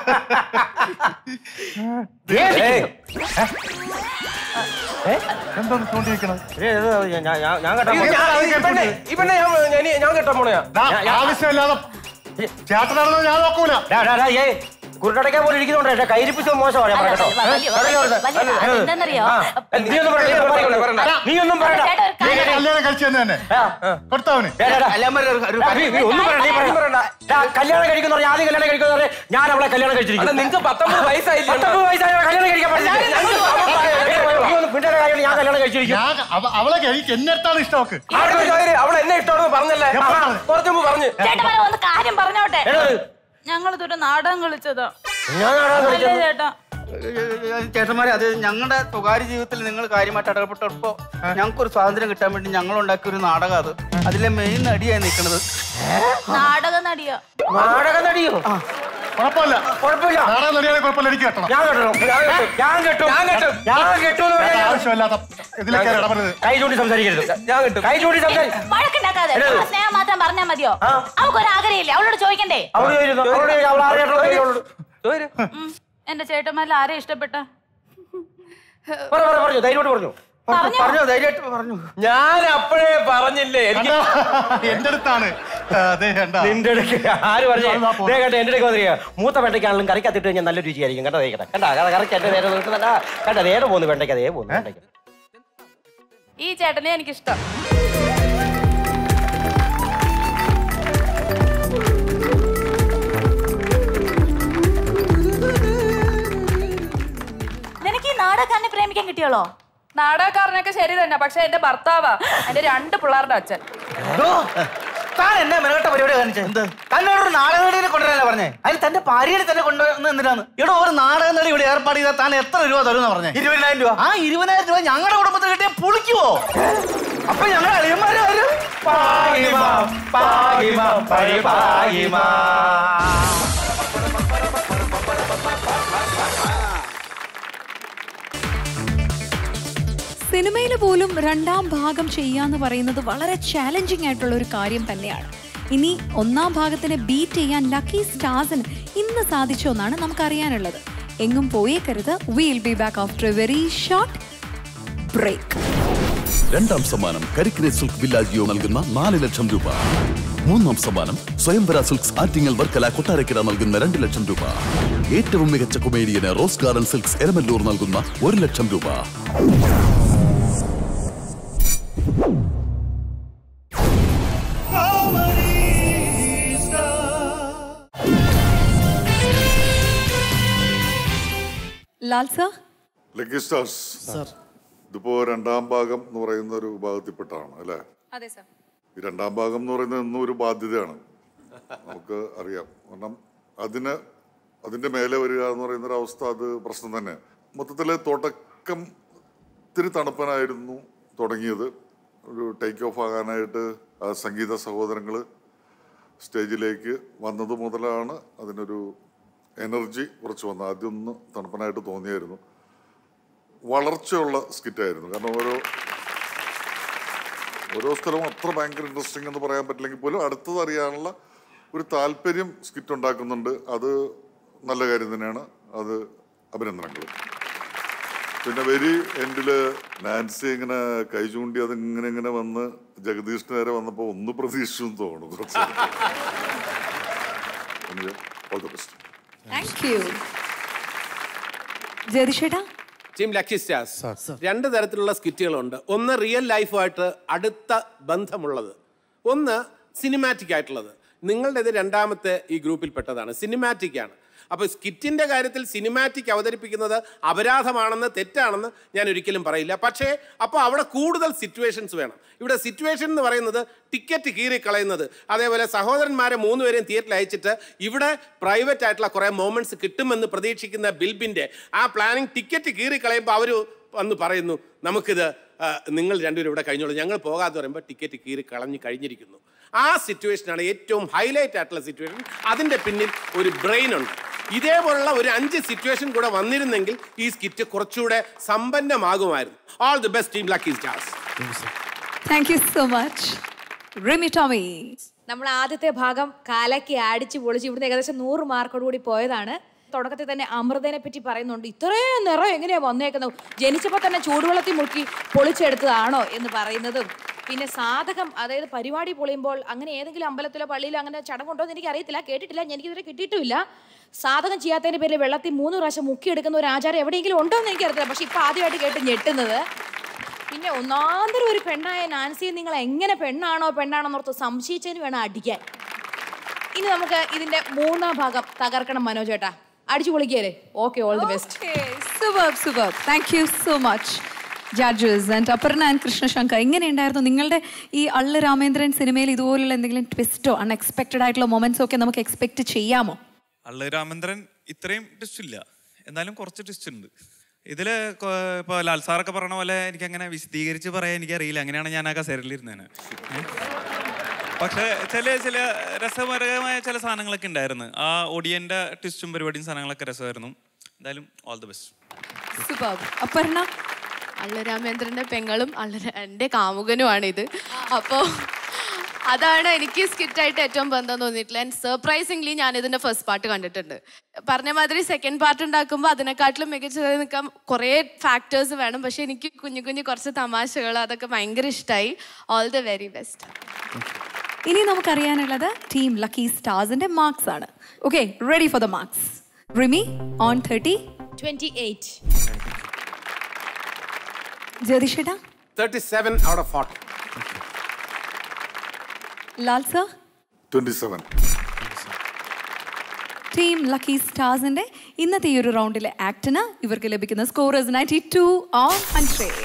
എന്താണ് തോണ്ടി വെക്കണത് ഞാൻ കേട്ടോ ഇവനെ ഇവനെ ഞാൻ- ഞാൻ- ഞാൻ കെട്ടാൻ പോണയാ ദാ, ആവശ്യമില്ലാതെ ചേട്ടനാണെന്ന് ഞാൻ നോക്കൂല കുരുട്ടടയ്ക്കാൻ പോലെ ഇരിക്കുന്നുണ്ട് കൈരിപ്പിച്ച മോശമാണ് ഞാൻ പറഞ്ഞോ എന്താന്നറിയോ നീ ഒന്നും പറയണ്ട, നീ ഒന്നും പറയണ്ട. നീ ഒന്നും പറയണ്ട നീ കല്യാണം കഴിച്ചു തന്നെ തന്നെ കൊടുത്തവന് ഡാ, ഡാ, ഡാ. നീ- നീ ഒന്നും പറയണ്ട, നീ പറയണ്ട. ഡാ, കല്യാണം കഴിക്കുന്ന പറഞ്ഞാൽ ആദ്യം കല്യാണം കഴിക്കുന്ന പറഞ്ഞാൽ ഞാൻ അവളെ കല്യാണം കഴിച്ചിരിക്കും നിങ്ങൾക്ക് പത്തൊമ്പത് വയസ്സായില്ലേ പത്തൊമ്പത് വയസ്സായ കല്യാണം കഴിക്കാൻ പാടില്ല. നീ ഒന്ന് പിന്നീട് കാര്യം ഞാൻ കല്യാണം കഴിച്ചിരിക്കും ഞാൻ അവ- അവളെ എനിക്ക് എന്നെ അടുത്താണ് ഇഷ്ടമൊക്കെ ആർക്കും ചോദിര്, അവൾ എന്നെ ഇഷ്ടമാണെന്ന് പറഞ്ഞല്ലേ എപ്പോ പറഞ്ഞത്? കുറച്ചു മുമ്പ് പറഞ്ഞു ചേട്ടന്മാരെ ഒന്ന് കാര്യം പറഞ്ഞോട്ടെ ഏത്? ഞങ്ങൾ ഇതൊരു നാടകം കളിച്ചതാ ഞാൻ നാടകം അല്ലേ കളിച്ചത്? ചേട്ടാ ചേട്ടന്മാരെ അത് ഞങ്ങളുടെ സ്വകാര്യ ജീവിതത്തിൽ നിങ്ങൾ കാര്യമായിട്ട് ഇടപെട്ടപ്പോ ഞങ്ങൾക്കൊരു സ്വാതന്ത്ര്യം കിട്ടാൻ വേണ്ടി ഞങ്ങൾ ഉണ്ടാക്കിയ ഒരു നാടകം അത് അതിലെ മെയിൻ നടിയായി നിൽക്കുന്നത് നാടക നടിയോ നാടക നടിയോ കുഴപ്പമില്ല കുഴപ്പമില്ല നാടകം നടിയാണെങ്കിൽ കുഴപ്പമില്ല എനിക്ക് കെട്ടണം ഞാൻ കെട്ടണം ഞാൻ കെട്ടും ഞാൻ കെട്ടും ഞാൻ കെട്ടും എന്ന് പറഞ്ഞാൽ ഞാൻ- ആവശ്യമില്ലാത്ത ഇതിലൊക്കെ ഇടപെടരുത് കൈ ചൂണ്ടി സംസാരിക്കരുത് ഞാൻ കിട്ടും കൈ ചൂണ്ടി സംസാരിക്കും വഴക്കുണ്ടാക്കാതെ എന്നത്? ആ സ്നേഹം മാത്രം പറഞ്ഞാൽ മതിയോ അവൾക്കൊരു ആഗ്രഹമില്ലേ അവളോട് ചോദിക്കണ്ടേ അവള് ചോദിക്കുന്നു, അവളോട് ചോദിക്കുന്നു, അവൾ ആരെയായിട്ടുള്ള ചോദിക്കുള്ളൂ. ചോദിര്. ഉം. എന്റെ ചേട്ടന്മാരിൽ ആരെ ഇഷ്ടപ്പെട്ട പറ, പറ, പറഞ്ഞു ധൈര്യമായിട്ട് പറഞ്ഞു പറഞ്ഞോ. പറഞ്ഞോ ധൈര്യമായിട്ട് പറഞ്ഞു ഞാൻ അപ്പോഴേ പറഞ്ഞില്ലേ എനിക്ക് എന്റെ അടുത്താണ് അതെ കണ്ട നിന്റെ ഇടയ്ക്ക് ആര് പറഞ്ഞു അത് ആ പോ- ദേ കേട്ടോ എന്റെ ഇടയ്ക്ക് വന്നിരിക്കുക മൂത്ത വെണ്ടയ്ക്കാണെങ്കിലും കറിക്കത്തിട്ട് കഴിഞ്ഞാൽ നല്ല രുചിയായിരിക്കും കേട്ടോ കേട്ടോ കണ്ടാ കറിക്ക് എന്റെ നേരെ കിട്ടുന്നല്ല കണ്ട നേരെ പോകുന്നു വെണ്ടയ്ക്ക് അതേ പോകുന്നു വെണ്ടയ്ക്ക് ഈ ചേട്ടനെ എനിക്കിഷ്ടം നിനക്ക് ഈ നാടകക്കാരനെ പ്രേമിക്കാൻ കിട്ടിയോളോ നാടകക്കാരനൊക്കെ ശരി തന്നെ പക്ഷെ എന്റെ ഭർത്താവാ എന്റെ രണ്ട് പിള്ളേരുടെ അച്ഛൻ എടോ, താൻ എന്നെ മെനകെട്ട പരിപാടി കാണിച്ചത് എന്ത് തന്നോട് ഒരു നാടക നടിയെ കൊണ്ടുവരാനല്ല പറഞ്ഞേ അതിന് തന്റെ ഭാര്യയെ തന്നെ കൊണ്ടുവരുന്ന എന്തിനാണ് ഇവിടെ ഒരു നാടക നടി ഇവിടെ ഏർപ്പാട് ചെയ്താൽ താൻ എത്ര രൂപ തരുമെന്ന് പറഞ്ഞേ ഇരുപതിനായിരം രൂപ ആ ഇരുപതിനായിരം രൂപ ഞങ്ങളുടെ കുടുംബത്തിൽ കിട്ടിയ പുളിക്കുവോ അപ്പൊ ഞങ്ങളുടെ അളിയന്മാര് വരും സിനിമയിൽ പോലും രണ്ടാം ഭാഗം ചെയ്യാന്ന് പറയുന്നത് വളരെ ചാലഞ്ചിങ് ആയിട്ടുള്ള ഒരു കാര്യം തന്നെയാണ് ഇനി ഒന്നാം ഭാഗത്തിനെ ബീറ്റ് ചെയ്യാൻ ലക്കി സ്റ്റാർസിന് ഇന്ന് സാധിച്ചോ എന്നാണ് നമുക്കറിയാനുള്ളത് എങ്ങും പോയേക്കരുത് will be back after a very short break രണ്ടാം സമ്മാനം കരിക്കിനെ സിൽക്ക് വില്ലാജിയോ നൽകുന്ന നാല് ലക്ഷം രൂപ മൂന്നാം സമ്മാനം സ്വയംവര സിൽക്സ് ആറ്റിങ്ങൽ വർക്കല കൊട്ടാരക്കര നൽകുന്ന രണ്ട് ലക്ഷം രൂപ ഏറ്റവും മികച്ച കൊമേഡിയന് റോസ് ഗാർഡൻ സിൽക്സ് എരമല്ലൂർ നൽകുന്ന ഒരു ലക്ഷം രൂപ ലാൽ സർ ലക്കി സ്റ്റാർസ് ഇതിപ്പോ രണ്ടാം ഭാഗം എന്ന് പറയുന്ന ഒരു വിഭാഗത്തിൽപ്പെട്ടാണ് അല്ലേ അതെ സർ ഈ രണ്ടാം ഭാഗം എന്ന് പറയുന്നത് എന്നും ഒരു ബാധ്യതയാണ് നമുക്ക് അറിയാം കാരണം അതിന് അതിന്റെ മേലെ വരിക എന്ന് പറയുന്ന ഒരു അവസ്ഥ അത് പ്രശ്നം തന്നെ മൊത്തത്തില് തുടക്കം ഇത്തിരി തണുപ്പനായിരുന്നു തുടങ്ങിയത് ഒരു ടേക്ക് ഓഫ് ആകാനായിട്ട് ആ സംഗീത സഹോദരങ്ങൾ സ്റ്റേജിലേക്ക് വന്നത് മുതലാണ് അതിനൊരു എനർജി കുറച്ച് വന്നത് ആദ്യം ഒന്ന് തണുപ്പനായിട്ട് തോന്നിയായിരുന്നു വളർച്ചയുള്ള സ്കിറ്റായിരുന്നു കാരണം ഓരോ ഓരോ സ്ഥലവും അത്ര ഭയങ്കര ഇൻട്രസ്റ്റിംഗ് എന്ന് പറയാൻ പറ്റില്ലെങ്കിൽ പോലും അടുത്തത് അറിയാനുള്ള ഒരു താല്പര്യം സ്കിറ്റ് ഉണ്ടാക്കുന്നുണ്ട് അത് നല്ല കാര്യം തന്നെയാണ് അത് അഭിനന്ദനങ്ങൾ പിന്നെ വെരി എൻഡില് നാൻസി ഇങ്ങനെ കൈ ചൂണ്ടി അത് ഇങ്ങനെ ഇങ്ങനെ വന്ന് ജഗദീഷിന് നേരെ വന്നപ്പോൾ ഒന്ന് പ്രതീക്ഷിച്ചു എന്ന് തോന്നുന്നു കുറച്ച് all the best thank you ജതിഷേട്ടാ ടീം ലക്കി സ്റ്റാർസ് രണ്ട് തരത്തിലുള്ള സ്കിറ്റുകളുണ്ട് ഒന്ന് റിയൽ ലൈഫുമായിട്ട് അടുത്ത ബന്ധമുള്ളത് ഒന്ന് സിനിമാറ്റിക് ആയിട്ടുള്ളത് നിങ്ങളുടേത് രണ്ടാമത്തെ ഈ ഗ്രൂപ്പിൽപ്പെട്ടതാണ് സിനിമാറ്റിക് ആണ് അപ്പോൾ സ്കിറ്റിന്റെ കാര്യത്തിൽ സിനിമാറ്റിക് അവതരിപ്പിക്കുന്നത് അപരാധമാണെന്ന് തെറ്റാണെന്ന് ഞാൻ ഒരിക്കലും പറയില്ല പക്ഷേ അപ്പോൾ അവിടെ കൂടുതൽ സിറ്റുവേഷൻസ് വേണം ഇവിടെ സിറ്റുവേഷൻ എന്ന് പറയുന്നത് ടിക്കറ്റ് കീറിക്കളയുന്നത് അതേപോലെ സഹോദരന്മാരെ മൂന്നുപേരെയും തിയേറ്ററിൽ അയച്ചിട്ട് ഇവിടെ പ്രൈവറ്റ് ആയിട്ടുള്ള കുറേ മൊമെന്റ്സ് കിട്ടുമെന്ന് പ്രതീക്ഷിക്കുന്ന ബിൽബിന്റെ ആ പ്ലാനിങ് ടിക്കറ്റ് കീറിക്കളയുമ്പോൾ അവർ വന്ന് പറയുന്നു നമുക്കിത് ആ, നിങ്ങൾ രണ്ടുപേരും ഇവിടെ കഴിഞ്ഞോളൂ ഞങ്ങൾ പോകാതെ പറയുമ്പോൾ ടിക്കറ്റ് കീറി കളഞ്ഞ് കഴിഞ്ഞിരിക്കുന്നു ആ സിറ്റുവേഷനാണ് ഏറ്റവും ഹൈലൈറ്റ് ആയിട്ടുള്ള സിറ്റുവേഷൻ അതിൻ്റെ പിന്നിൽ ഒരു ബ്രെയിൻ ഉണ്ട് ഇതേപോലുള്ള ഒരു അഞ്ച് സിറ്റുവേഷൻ കൂടെ വന്നിരുന്നെങ്കിൽ ഈ സ്കിറ്റ് കുറച്ചുകൂടെ സമ്പന്നമാകുമായിരുന്നു all the best team lucky stars thank you so much Rimi Tomy നമ്മൾ ആദ്യത്തെ ഭാഗം കാലയ്ക്ക് അടിച്ച് പൊളിച്ച് ഇവിടുന്ന് ഏകദേശം നൂറ് മാർക്കോട് കൂടി പോയതാണ് തുടക്കത്തിൽ തന്നെ അമൃതനെ പറ്റി പറയുന്നുണ്ട് ഇത്രയും നിറം എങ്ങനെയാ വന്നേക്കുന്നത് ജനിച്ചപ്പോൾ തന്നെ ചൂടുവെള്ളത്തിൽ മുക്കി പൊളിച്ചെടുത്തതാണോ എന്ന് പറയുന്നതും പിന്നെ സാധകം അതായത് പരിപാടി പൊളിയുമ്പോൾ അങ്ങനെ ഏതെങ്കിലും അമ്പലത്തിലോ പള്ളിയിലോ അങ്ങനെ ചടങ്ങുണ്ടോ എന്ന് എനിക്ക് അറിയത്തില്ല കേട്ടിട്ടില്ല എനിക്കിതുവരെ കിട്ടിയിട്ടുമില്ല സാധകം ചെയ്യാത്തതിന്റെ പേരിൽ വെള്ളത്തിൽ മൂന്ന് പ്രാവശ്യം മുക്കിയെടുക്കുന്ന ഒരു ആചാരം എവിടെയെങ്കിലും ഉണ്ടോ എന്ന് എനിക്കറിയത്തില്ല പക്ഷെ ഇപ്പൊ ആദ്യമായിട്ട് കേട്ട് ഞെട്ടുന്നത് പിന്നെ ഒന്നാന്തരം ഒരു പെണ്ണായ നാൻസിയെ നിങ്ങൾ എങ്ങനെ പെണ്ണാണോ പെണ്ണാണോ എന്നോർത്ത് സംശയിച്ചതിന് വേണം അടിക്കാൻ ഇനി നമുക്ക് ഇതിന്റെ മൂന്നാം ഭാഗം തകർക്കണം മനോജ് ചേട്ടാ അടിച്ചു പൊളിക്കല്ലേ okay all the best super super thank you so much judges and Aparna and Krishnashankar എങ്ങനെയുണ്ടായിരുന്നു നിങ്ങളുടെ ഈ അള്ളു രാമേന്ദ്രൻ സിനിമയിൽ ഇതുപോലുള്ള എന്തെങ്കിലും ട്വിസ്റ്റോ അൺഎക്സ്പെക്റ്റഡ് ആയിട്ടുള്ള മൊമെന്റ്സോ ഒക്കെ നമുക്ക് എക്സ്പെക്ട് ചെയ്യാമോ അള്ളു രാമേന്ദ്രൻ ഇത്രയും ട്വിസ്റ്റ് ഇല്ല എന്നാലും കുറച്ച് ട്വിസ്റ്റ് ഉണ്ട് ഇതില് കൊ- ഇപ്പൊ ലാൽ സാറൊക്കെ പറഞ്ഞ പോലെ എനിക്ക് അങ്ങനെ വിശദീകരിച്ച് പറയാൻ എനിക്കറിയില്ല അങ്ങനെയാണ് ഞാൻ ആ കസേരയിലിരുന്നേന് പക്ഷെ ചില ചില രസകരമായ ചില സാധനങ്ങളൊക്കെ ഉണ്ടായിരുന്നു ആ ഒടിയന്റെ ട്വിസ്റ്റും പരിപാടിയും സാധനങ്ങളൊക്കെ രസമായിരുന്നു എന്തായാലും all the best super Aparna അള്ളരാമേന്ദ്രന്റെ പെങ്ങളും അള്ളര എൻ്റെ കാമുകനുമാണ് ഇത് അപ്പോൾ അതാണ് എനിക്ക് സ്കിറ്റായിട്ട് ഏറ്റവും ബന്ധം തോന്നിയിട്ടില്ല ആൻഡ് സർപ്രൈസിംഗ്ലി ഞാൻ ഇതിന്റെ ഫസ്റ്റ് പാർട്ട് കണ്ടിട്ടുണ്ട് പറഞ്ഞ മാതിരി സെക്കൻഡ് പാർട്ട് ഉണ്ടാക്കുമ്പോൾ അതിനെക്കാട്ടിലും മികച്ചതായി നിൽക്കാൻ കുറേ ഫാക്ടേഴ്സ് വേണം പക്ഷെ എനിക്ക് കുഞ്ഞു കുഞ്ഞു കുറച്ച് തമാശകൾ അതൊക്കെ ഭയങ്കര ഇഷ്ടമായി ഓൾ ദ വെരി ബെസ്റ്റ് ഇനി നമുക്കറിയാനുള്ളത് ടീം ലക്കി സ്റ്റാർസിന്റെ മാർക്സ് ആണ് okay ready for the marks Rimi on thirty twenty eight ജ്യോതിഷേട്ടാ thirty seven out of forty Lal sir twenty seven team lucky സ്റ്റാർസിന്റെ ഇന്നത്തെ ഈ ഒരു റൗണ്ടിലെ ആക്ടിന് ഇവർക്ക് ലഭിക്കുന്ന scorers ninety two on hundred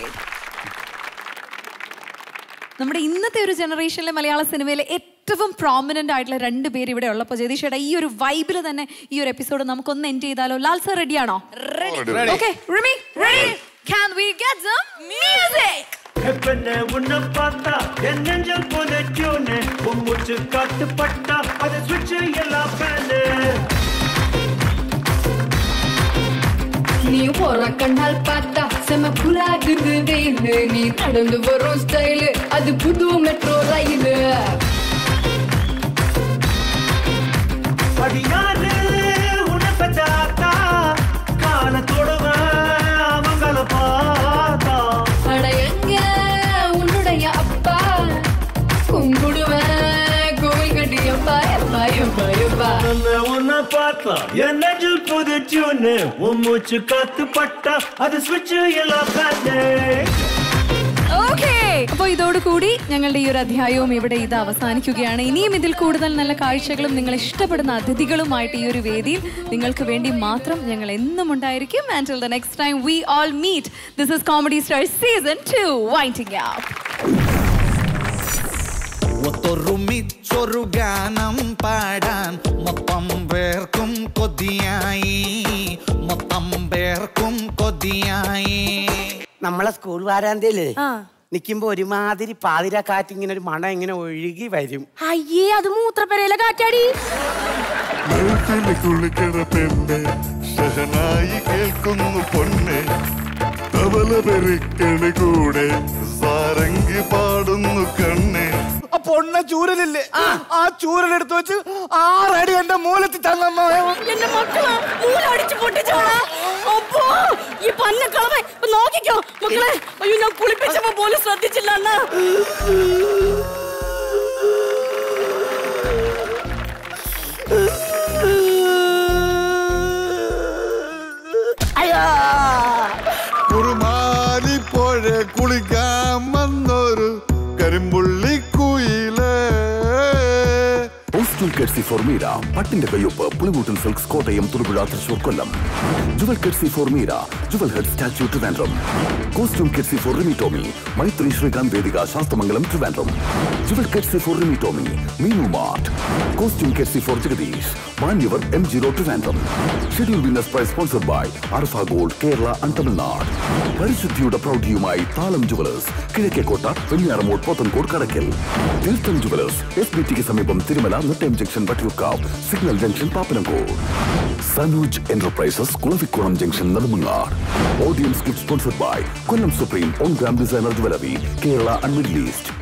നമ്മുടെ ഇന്നത്തെ ഒരു ജനറേഷനിലെ മലയാള സിനിമയിലെ ഏറ്റവും പ്രോമിനന്റ് ആയിട്ടുള്ള രണ്ട് പേര് ഇവിടെ ഉള്ളപ്പോൾ ജതീഷേട്ടാ ഈ ഒരു വൈബിൽ തന്നെ ഈ ഒരു എപ്പിസോഡ് നമുക്കൊന്ന് എൻഡ് ചെയ്താലോ ലാൽ സർ റെഡിയാണോ Ready. Okay Rimi ready Can we get some music? எப்பென்ன உன்னை பார்த்தா என் நெஞ்சம் போல டியூனு உன் மூச்சு காத்து பட்டா அது சுவிட்ச் எல்லாம் ஃபேனு நீ போற கண்ணால் பார்த்தா செம புலாகுது வெயிலு நீ நடந்து வரும் ஸ்டைலு அது புது மெட்ரோ ரயிலு அடியாரு உன்னை பெற்றாத்தா காலத்தோடுவன் அவங்கள பார்த்தா அட எங்க உன்னுடைய அப்பா கும்பிடுவேன் கோவில் கட்டி எப்பா எப்பா எப்பா எப்பா எப்பென்ன உன்னை பார்த்தா என் நெஞ்சில் புது டியூனு உன் மூச்சு காத்து பட்டா அது சுவிட்ச் எல்லாம் ஃபேனு Okay. അപ്പൊ ഇതോടുകൂടി ഞങ്ങളുടെ ഈ ഒരു അധ്യായവും ഇവിടെ ഇത് അവസാനിക്കുകയാണ് ഇനിയും ഇതിൽ കൂടുതൽ നല്ല കാഴ്ചകളും നിങ്ങൾ ഇഷ്ടപ്പെടുന്ന അതിഥികളുമായിട്ട് ഈ ഒരു വേദിയിൽ നിങ്ങൾക്ക് വേണ്ടി മാത്രം ഞങ്ങൾ എന്നും ഉണ്ടായിരിക്കും and the next time we all meet this is comedy star season two winding up ഒത്തൊരുമിച്ചൊരു ഗാനം പാടാൻ മൊത്തം പേർക്കും കൊതിയായി മൊത്തം പേർക്കും കൊതിയായി നമ്മളെ സ്കൂൾ വാരാന്തയില് നിക്കുമ്പോ ഒരുമാതിരി പാതിര കാറ്റ് ഇങ്ങനെ ഒരു മണം ഇങ്ങനെ ഒഴുകി വരും അയ്യേ അത് മൂത്രപ്പെരയിലെ കാറ്റാടി വെളുപ്പിന് കുളിക്കണ പെണ്ണ് ഷഹനായി കേൾക്കുന്നു പൊണ്ണ് തവല പെരുക്കണ കൂടെ സാരംഗി പാടുന്നു കണ്ണ് ആ പൊണ്ണ ചൂരലില്ലേ ആ ചൂരലെടുത്ത് വെച്ച് ആറടി എന്റെ മൂലത്തിൽ തന്നമ്മ എന്റെ മക്കള് മൂലടിച്ച് പൊട്ടിച്ചോളാ അപ്പോ ഈ പന്നക്കളവൻ ഇപ്പൊ നോക്കിക്കോ മക്കളെ അയ്യോ ഞാൻ കുളിപ്പിച്ചപ്പോ പോലും ശ്രദ്ധിച്ചില്ല അണ്ണാ കുറുമാലി പുഴ കുളിക്കാൻ വന്നൊരു കരിമ്പുള്ളി കുയിലേ പോസ്റ്റൽ കെഡ്സി ഫോർമീര പട്ടിന്റെ കയ്യൊപ്പ് പുളിമൂട്ടിൽ silks Kottayam Thodupuzha Thrissur Kollam Jual കെഡ്സി ഫോർമീര Jual head statue Trivandrum costume കെഡ്സി four Rimi Tomy Maitri Srikanth Vedika Sasthamangalam Trivandrum Jual കെഡ്സി four Rimi Tomy Meenu mart costume കെഡ്സി four Jagdish മാന്യവർ M zero Trivandrum schedule winners price sponsored by Arfa gold Kerala and Tamil Nadu പരിശുദ്ധിയുടെ പ്രൗഢിയുമായി താളം ജുവലേഴ്സ് കിഴക്കേക്കോട്ട വെഞ്ഞാറമൂട് പോത്തൻകോട് കടക്കൽ തീർത്ഥം ജുവലേഴ്സ് എസ് ബി ടിക്ക് സമീപം Thirumala Nettayam junction Vattiyoorkavu signal junction Pappanamcode Sanooj enterprises Kulavikkulam junction Nedumangad audience gift sponsored by Kollam supreme one gram designer jewellery Kerala and middle east